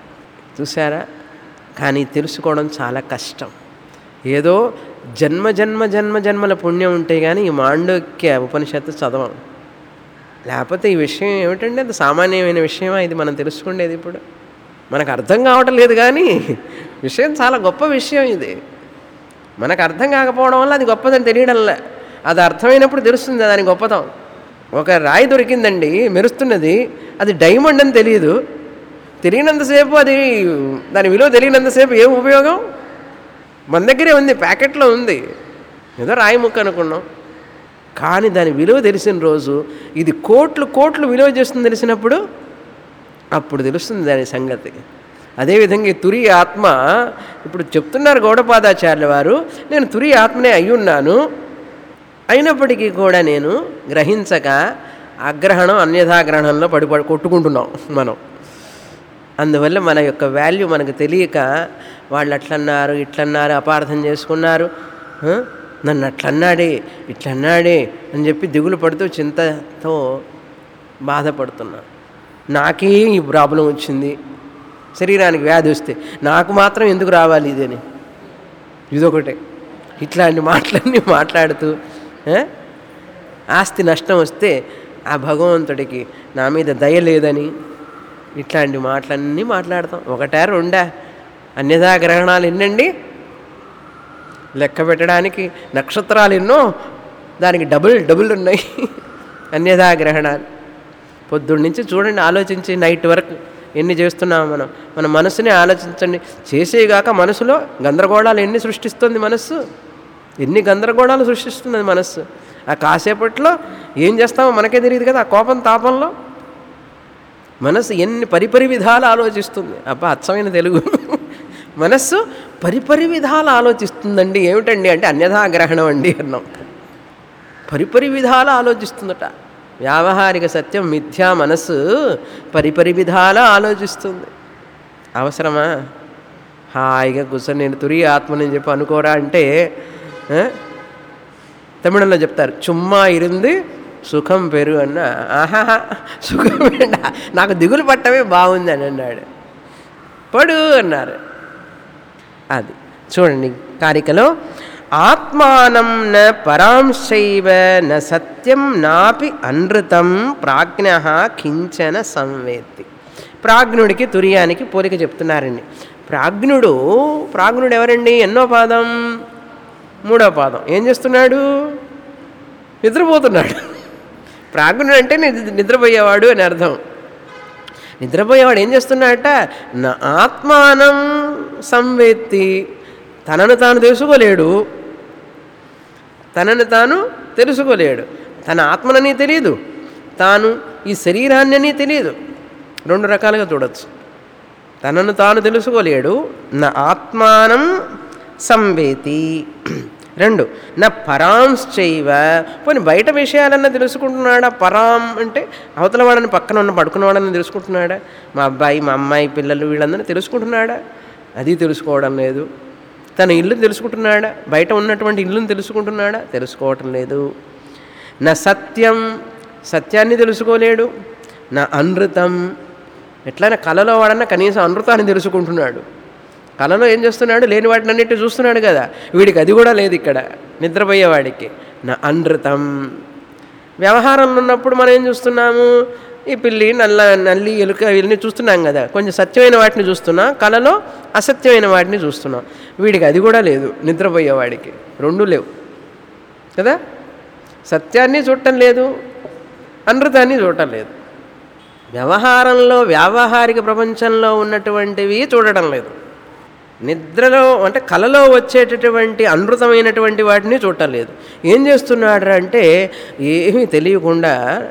చూసారా కానీ తెలుసుకోవడం చాలా కష్టం ఏదో జన్మ జన్మ జన్మ జన్మల పుణ్యం ఉంటే కానీ ఈ మాండక్య ఉపనిషత్తు చదవం లేకపోతే ఈ విషయం ఏమిటంటే అది సామాన్యమైన విషయమా ఇది మనం తెలుసుకునేది ఇప్పుడు మనకు అర్థం కావటం లేదు కానీ విషయం చాలా గొప్ప విషయం ఇది మనకు అర్థం కాకపోవడం వల్ల అది గొప్పదని తెలియడంలే అది అర్థమైనప్పుడు తెలుస్తుంది దాని గొప్పతనం ఒక రాయి దొరికిందండి మెరుస్తున్నది అది డైమండ్ అని తెలియదు తెలియనంతసేపు అది దాని విలువ తెలియనంతసేపు ఏం ఉపయోగం మన దగ్గరే ఉంది ప్యాకెట్లో ఉంది ఏదో రాయి ముక్క అనుకున్నాం కానీ దాని విలువ తెలిసిన రోజు ఇది కోట్లు కోట్లు విలువ చేస్తుంది తెలిసినప్పుడు అప్పుడు తెలుస్తుంది దాని సంగతి అదేవిధంగా ఈ తురి ఆత్మ ఇప్పుడు చెప్తున్నారు గౌడపాదాచార్యుల వారు నేను తురి ఆత్మనే అయ్యున్నాను అయినప్పటికీ కూడా నేను గ్రహించక అగ్రహణం అన్యథాగ్రహణంలో పడి పడి కొట్టుకుంటున్నాం మనం అందువల్ల మన యొక్క వాల్యూ మనకు తెలియక వాళ్ళు అట్లన్నారు ఇట్లన్నారు అపార్థం చేసుకున్నారు ఆ? నన్ను అట్లన్నాడే ఇట్లన్నాడే అని చెప్పి దిగులు పడుతూ చింతతో బాధపడుతున్నా నాకే ఈ ప్రాబ్లం వచ్చింది శరీరానికి వ్యాధి వస్తే నాకు మాత్రం ఎందుకు రావాలి ఇదని ఇదొకటే ఇట్లాంటి మాటలన్నీ మాట్లాడుతూ ఆ? ఆస్తి నష్టం వస్తే ఆ భగవంతుడికి నా మీద దయ లేదని ఇట్లాంటి మాటలన్నీ మాట్లాడతాం ఒకటా రెండా అన్యదా గ్రహణాలు ఎన్నండి లెక్క పెట్టడానికి నక్షత్రాలు ఎన్నో దానికి డబుల్ డబుల్ ఉన్నాయి అన్యదా గ్రహణాలు పొద్దున్న నుంచి చూడండి ఆలోచించి నైట్ వరకు ఎన్ని చేస్తున్నాము మనం మన మనసుని ఆలోచించండి చేసేగాక మనసులో గందరగోళాలు ఎన్ని సృష్టిస్తుంది మనస్సు ఎన్ని గందరగోళాలు సృష్టిస్తున్నది మనస్సు ఆ కాసేపట్లో ఏం చేస్తామో మనకే తెలియదు కదా ఆ కోపం తాపంలో మనస్సు ఎన్ని పరిపరి విధాలు ఆలోచిస్తుంది అబ్బా అచ్చమైన తెలుగు మనస్సు పరిపరి విధాలు ఆలోచిస్తుందండి ఏమిటండి అంటే అన్యథాగ్రహణం అండి అన్నాం పరిపరి విధాలు ఆలోచిస్తుందట వ్యావహారిక సత్యం మిథ్యా మనస్సు పరిపరి విధాల ఆలోచిస్తుంది అవసరమా హాయిగా కూర్చొని నేను తురి ఆత్మని చెప్పి అనుకోరా అంటే ఆ? తమిళంలో చెప్తారు చుమ్మా ఇరుంది సుఖం పెరు అన్న ఆహా సుఖం ఏంటా నాకు దిగులు పట్టమే బాగుంది అని అన్నాడు పడు అన్నారు అది చూడండి కారికలో ఆత్మానం న పరాంశైవ న సత్యం నాపి అనృతం ప్రాజ్ఞ కించన సంవేత్తి ప్రాజ్ఞుడికి తుర్యానికి పోలిక చెప్తున్నారండి ప్రాజ్ఞుడు ప్రాజ్ఞుడు ఎవరండి ఎన్నో పాదం మూడో పాదం ఏం చేస్తున్నాడు నిద్రపోతున్నాడు ప్రాజ్ఞుడు అంటే నిద్ర- నిద్రపోయేవాడు అని అర్థం నిద్రపోయేవాడు ఏం చేస్తున్నాడట నా ఆత్మానం సంవేత్తి తనను తాను తెలుసుకోలేడు తనను తాను తెలుసుకోలేడు తన ఆత్మనని తెలియదు తాను ఈ శరీరాన్ని తెలియదు రెండు రకాలుగా చూడొచ్చు తనను తాను తెలుసుకోలేడు నా ఆత్మానం సంవేతి రెండు నా పరాంశ్చైవ పోనీ బయట విషయాలన్నా తెలుసుకుంటున్నాడా పరాం అంటే అవతల వాడని పక్కన ఉన్న పడుకున్నవాడని తెలుసుకుంటున్నాడా మా అబ్బాయి మా అమ్మాయి పిల్లలు వీళ్ళందరినీ తెలుసుకుంటున్నాడా అది తెలుసుకోవడం లేదు తన ఇల్లు తెలుసుకుంటున్నాడా బయట ఉన్నటువంటి ఇల్లుని తెలుసుకుంటున్నాడా తెలుసుకోవటం లేదు నా సత్యం సత్యాన్ని తెలుసుకోలేడు నా అనృతం ఎట్లయినా కళలో వాడన్నా కనీసం అనృతాన్ని తెలుసుకుంటున్నాడు కళలో ఏం చేస్తున్నాడు లేని వాటిని అన్నిటి చూస్తున్నాడు కదా వీడికి అది కూడా లేదు ఇక్కడ నిద్రపోయేవాడికి నా అనృతం వ్యవహారంలో ఉన్నప్పుడు మనం ఏం చూస్తున్నాము ఈ పిల్లి నల్ల నల్లి ఎలుక వీళ్ళని చూస్తున్నాం కదా కొంచెం సత్యమైన వాటిని చూస్తున్నాం కళలో అసత్యమైన వాటిని చూస్తున్నాం వీడికి అది కూడా లేదు నిద్రపోయేవాడికి రెండు లేవు కదా సత్యాన్ని చూడటం లేదు అనృతాన్ని చూడటం లేదు వ్యవహారంలో వ్యావహారిక ప్రపంచంలో ఉన్నటువంటివి చూడటం లేదు నిద్రలో అంటే కలలో వచ్చేటటువంటి అనృతమైనటువంటి వాటిని చూడటం లేదు ఏం చేస్తున్నాడు అంటే ఏమీ తెలియకుండా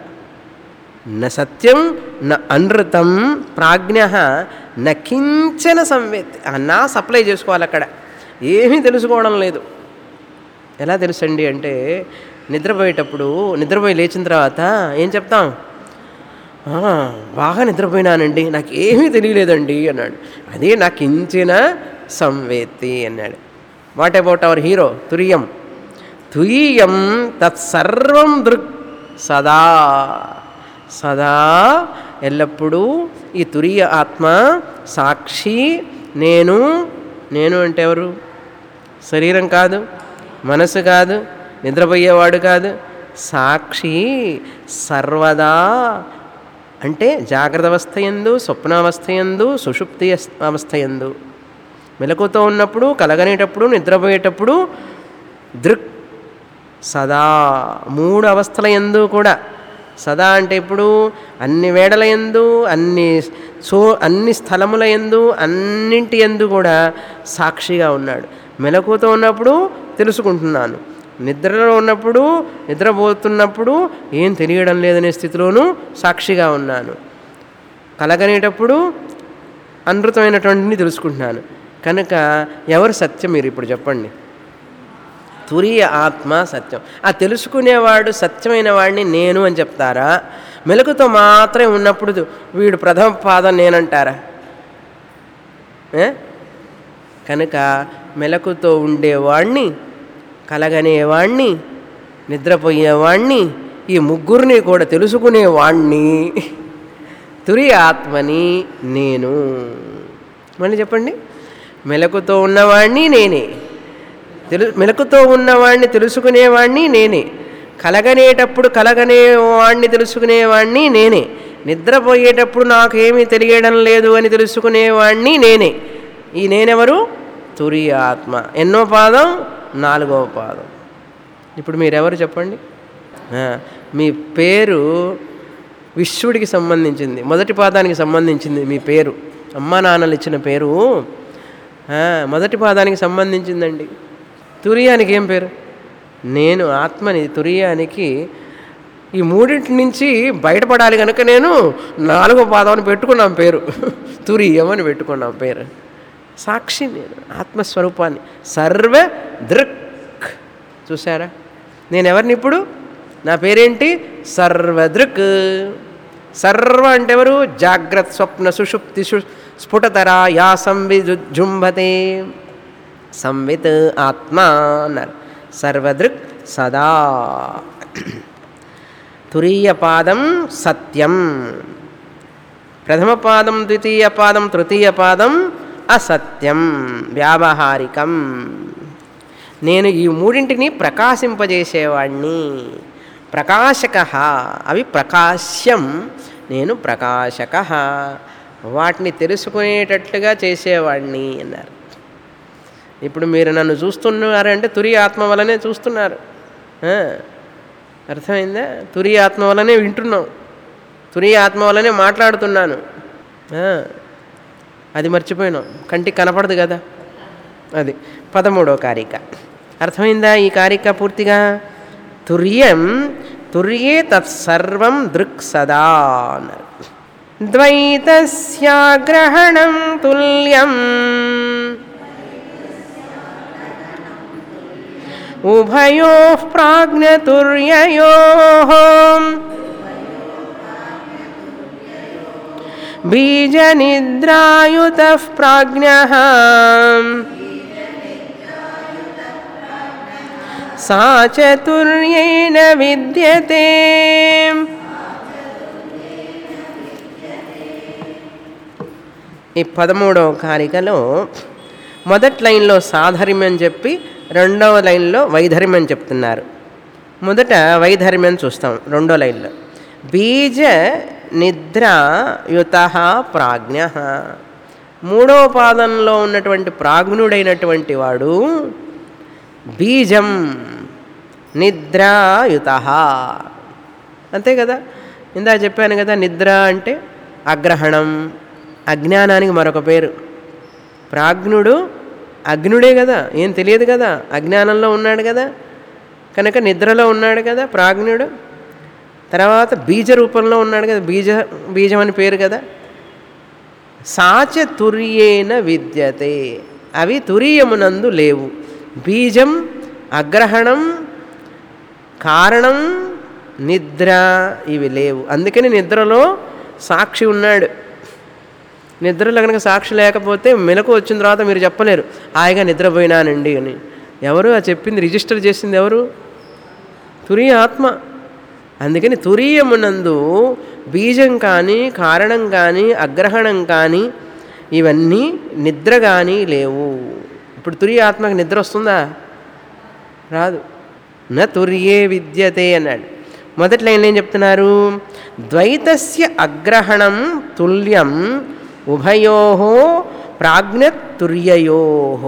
న సత్యం న అనృతం ప్రాజ్ఞ న కించన సంవేత్తి ఆ నా సప్లై చేసుకోవాలి అక్కడ ఏమీ తెలుసుకోవడం లేదు ఎలా తెలుసండి అంటే నిద్రపోయేటప్పుడు నిద్రపోయి లేచిన తర్వాత ఏం చెప్తాం "ఆ, బాగా నిద్రపోయినానండి నాకు ఏమీ తెలియలేదండి అన్నాడు అదే నాకు ఇంచిన సంవేత్తి అన్నాడు వాట్ అబౌట్ అవర్ హీరో తురియం తుయ్యం తత్సర్వం దృక్ సదా సదా ఎల్లప్పుడూ ఈ తురియ ఆత్మ సాక్షి నేను నేను అంటే ఎవరు శరీరం కాదు మనసు కాదు నిద్రపోయేవాడు కాదు సాక్షి సర్వదా అంటే జాగ్రత్త అవస్థ ఎందు స్వప్నావస్థ ఎందు సుషుప్తి అస్- అవస్థ ఎందు మెలకుతో ఉన్నప్పుడు కలగనేటప్పుడు నిద్రపోయేటప్పుడు దృక్ సదా మూడు అవస్థల ఎందు కూడా సదా అంటే ఇప్పుడు అన్ని వేడల ఎందు అన్ని సో అన్ని స్థలముల ఎందు అన్నింటి ఎందు కూడా సాక్షిగా ఉన్నాడు మెలకుతో ఉన్నప్పుడు తెలుసుకుంటున్నాను నిద్రలో ఉన్నప్పుడు నిద్రపోతున్నప్పుడు ఏం తెలియడం లేదనే స్థితిలోనూ సాక్షిగా ఉన్నాను కలగనేటప్పుడు అనృతమైనటువంటిని తెలుసుకుంటున్నాను కనుక ఎవరు సత్యం మీరు ఇప్పుడు చెప్పండి తురియ ఆత్మ సత్యం ఆ తెలుసుకునేవాడు సత్యమైన వాడిని నేను అని చెప్తారా మెలకుతో మాత్రమే ఉన్నప్పుడు వీడు ప్రథమ పాదం నేనంటారా ఏ? కనుక మెలకుతో ఉండేవాణ్ణి కలగనేవాణ్ణి నిద్రపోయేవాణ్ణి ఈ ముగ్గురిని కూడా తెలుసుకునేవాణ్ణి తురి ఆత్మని నేను మళ్ళీ చెప్పండి మెలకుతో ఉన్నవాణ్ణి నేనే తెలు మెలకుతో ఉన్నవాణ్ణి తెలుసుకునేవాణ్ణి నేనే కలగనేటప్పుడు కలగనేవాణ్ణి తెలుసుకునేవాణ్ణి నేనే నిద్రపోయేటప్పుడు నాకేమీ తెలియడం లేదు అని తెలుసుకునేవాణ్ణి నేనే ఈ నేనెవరు తురి ఆత్మ ఎన్నో పాదం నాలుగవ పాదం ఇప్పుడు మీరెవరు చెప్పండి ఆ, మీ పేరు విశ్వడికి సంబంధించింది మొదటి పాదానికి సంబంధించింది మీ పేరు అమ్మా నాన్నలు ఇచ్చిన పేరు ఆ, మొదటి పాదానికి సంబంధించిందండి తురియానికి ఏం పేరు నేను ఆత్మని తురియానికి ఈ మూడింటి నుంచి బయటపడాలి కనుక నేను నాలుగో పాదాన్ని పెట్టుకున్నాం పేరు తురియం అని పెట్టుకున్నాం పేరు సాక్షి నేను ఆత్మస్వరూపాన్ని సర్వ దృక్ చూసారా నేను ఎవరిని ఇప్పుడు నా పేరేంటి సర్వదృక్ సర్వ అంటే ఎవరు జాగ్రత్త స్వప్న సుషుప్తి సు స్ఫుటతరా యా సంవిజుంభతే సంవిత్ ఆత్మ అన్నారు సర్వదృక్ సదా తురీయ పాదం సత్యం ప్రథమ పాదం ద్వితీయ పాదం తృతీయ పాదం అసత్యం వ్యావహారికం నేను ఈ మూడింటిని ప్రకాశింపజేసేవాణ్ణి ప్రకాశక అవి ప్రకాశ్యం నేను ప్రకాశక వాటిని తెలుసుకునేటట్లుగా చేసేవాడిని అన్నారు ఇప్పుడు మీరు నన్ను చూస్తున్నారంటే తురి ఆత్మ వలనే చూస్తున్నారు ఆ, అర్థమైందా తురి ఆత్మ వలనే వింటున్నాం తురి ఆత్మ వలనే మాట్లాడుతున్నాను ఆ, అది మర్చిపోయినాం కంటికి కనపడదు కదా అది పదమూడవ కారిక అర్థమైందా ఈ కారిక పూర్తిగా తుర్యం తుర్యే తత్సర్వం దృక్ సదా అన్నారు ద్వైతస్యాగ్రహణం తుల్యం ఉభయో ప్రాజ్ఞతుర్యయో బీజనిద్రాయుత ప్రాజ్ఞ సా చతుర్యేన విద్యతే ఈ పదమూడవ కారికలో మొదటి లైన్లో సాధర్మ్యం చెప్పి రెండవ లైన్లో వైధర్మ్యం చెప్తున్నారు మొదట వైధర్మ్యం చూస్తాం రెండో లైన్లో బీజ నిద్రాయుత ప్రాజ్ఞ మూడవ పాదంలో ఉన్నటువంటి ప్రాజ్ఞుడైనటువంటి వాడు బీజం నిద్రాయుత అంతే కదా ఇందా చెప్పాను కదా నిద్ర అంటే అగ్రహణం అజ్ఞానానికి మరొక పేరు ప్రాజ్ఞుడు అగ్నుడే కదా ఏం తెలియదు కదా అజ్ఞానంలో ఉన్నాడు కదా కనుక నిద్రలో ఉన్నాడు కదా ప్రాజ్ఞుడు తర్వాత బీజ రూపంలో ఉన్నాడు కదా బీజ బీజం అని పేరు కదా సాచ తుర్యేన విద్యతే అవి తురియమునందు లేవు బీజం అగ్రహణం కారణం నిద్ర ఇవి లేవు అందుకని నిద్రలో సాక్షి ఉన్నాడు నిద్రలో కనుక సాక్షి లేకపోతే మెలకు వచ్చిన తర్వాత మీరు చెప్పలేరు హాయిగా నిద్రపోయినానండి అని ఎవరు ఆ చెప్పింది రిజిస్టర్ చేసింది ఎవరు తురియ ఆత్మ అందుకని తురీయమునందు బీజం కానీ కారణం కానీ అగ్రహణం కానీ ఇవన్నీ నిద్ర కానీ లేవు ఇప్పుడు తురియ ఆత్మకి నిద్ర వస్తుందా రాదు న తుర్యే విద్యతే అన్నాడు మొదటి లైన్లో ఏం చెప్తున్నారు ద్వైతస్య అగ్రహణం తుల్యం ఉభయో ప్రాజ్ఞతుర్యయో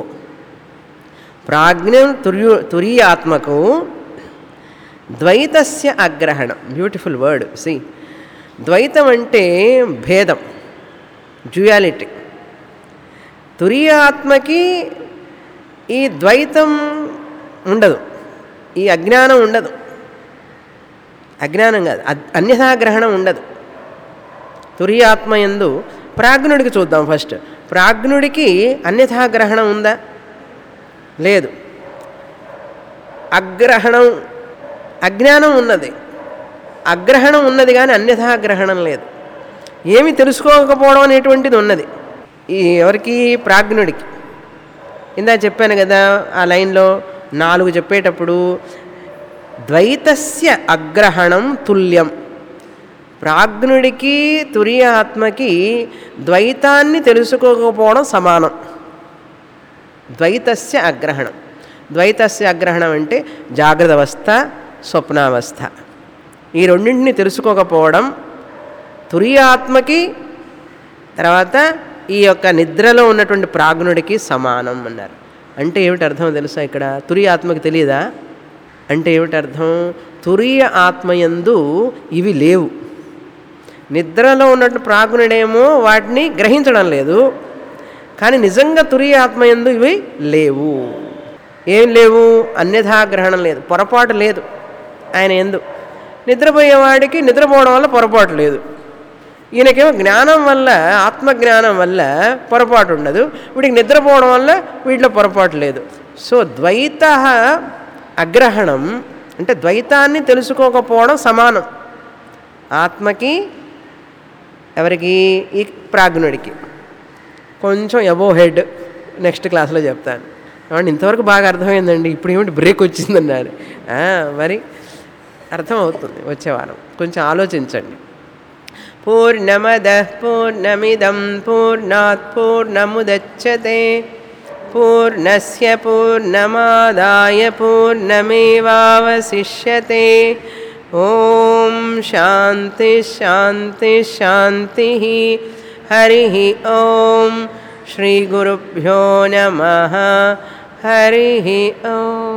ప్రాజ్ఞం తుర్యు తురీయాత్మకు ద్వైతస్య అగ్రహణం బ్యూటిఫుల్ వర్డ్ సి ద్వైతం అంటే భేదం డ్యుయాలిటీ తురీయాత్మకి ఈ ద్వైతం ఉండదు ఈ అజ్ఞానం ఉండదు అజ్ఞానం కాదు అద్- అన్యథాగ్రహణం ఉండదు తురియాత్మ ఎందు ప్రాజ్ఞుడికి చూద్దాం ఫస్ట్ ప్రాజ్ఞుడికి అన్యథాగ్రహణం ఉందా లేదు అగ్రహణం అజ్ఞానం ఉన్నది అగ్రహణం ఉన్నది కానీ అన్యథాగ్రహణం లేదు ఏమి తెలుసుకోకపోవడం అనేటువంటిది ఉన్నది ఈ ఎవరికి ప్రాజ్ఞుడికి ఇందా చెప్పాను కదా ఆ లైన్లో నాలుగు చెప్పేటప్పుడు ద్వైతస్య అగ్రహణం తుల్యం ప్రాజ్ఞుడికి తురియ ఆత్మకి ద్వైతాన్ని తెలుసుకోకపోవడం సమానం ద్వైతస్య అగ్రహణం ద్వైతస్య అగ్రహణం అంటే జాగ్రత్త అవస్థ స్వప్నావస్థ ఈ రెండింటిని తెలుసుకోకపోవడం తురియాత్మకి తర్వాత ఈ యొక్క నిద్రలో ఉన్నటువంటి ప్రాజ్ఞుడికి సమానం అన్నారు అంటే ఏమిటి అర్థం తెలుసా ఇక్కడ తురియ ఆత్మకి తెలియదా అంటే ఏమిటి అర్థం తురియ ఆత్మయందు ఇవి లేవు నిద్రలో ఉన్నట్టు ప్రాజ్ఞుడేమో వాటిని గ్రహించడం లేదు కానీ నిజంగా తురియ ఆత్మయందు ఇవి లేవు ఏం లేవు అన్యథాగ్రహణం లేదు పొరపాటు లేదు ఆయన ఎందు నిద్రపోయేవాడికి నిద్రపోవడం వల్ల పొరపాటు లేదు ఈయనకేమో జ్ఞానం వల్ల ఆత్మజ్ఞానం వల్ల పొరపాటు ఉండదు వీడికి నిద్రపోవడం వల్ల వీటిలో పొరపాటు లేదు సో ద్వైత అగ్రహణం అంటే ద్వైతాన్ని తెలుసుకోకపోవడం సమానం ఆత్మకి ఎవరికి ఈ ప్రాజ్ఞుడికి కొంచెం ఎబో హెడ్ నెక్స్ట్ క్లాస్లో చెప్తాను ఏమంటే ఇంతవరకు బాగా అర్థమైందండి ఇప్పుడు ఏమిటి బ్రేక్ వచ్చిందన్నారు ఆ, మరి అర్థం అవుతుంది వచ్చే వారం కొంచెం ఆలోచించండి పూర్ణమద పూర్ణమిదం పూర్ణాత్ పూర్ణముదచ్చతే పూర్ణస్య పూర్ణమాదాయ పూర్ణమేవావశిష్యతే ఓం శాంతి శాంతి శాంతి హరి ఓం శ్రీ గురుభ్యో నమ హరి ఓం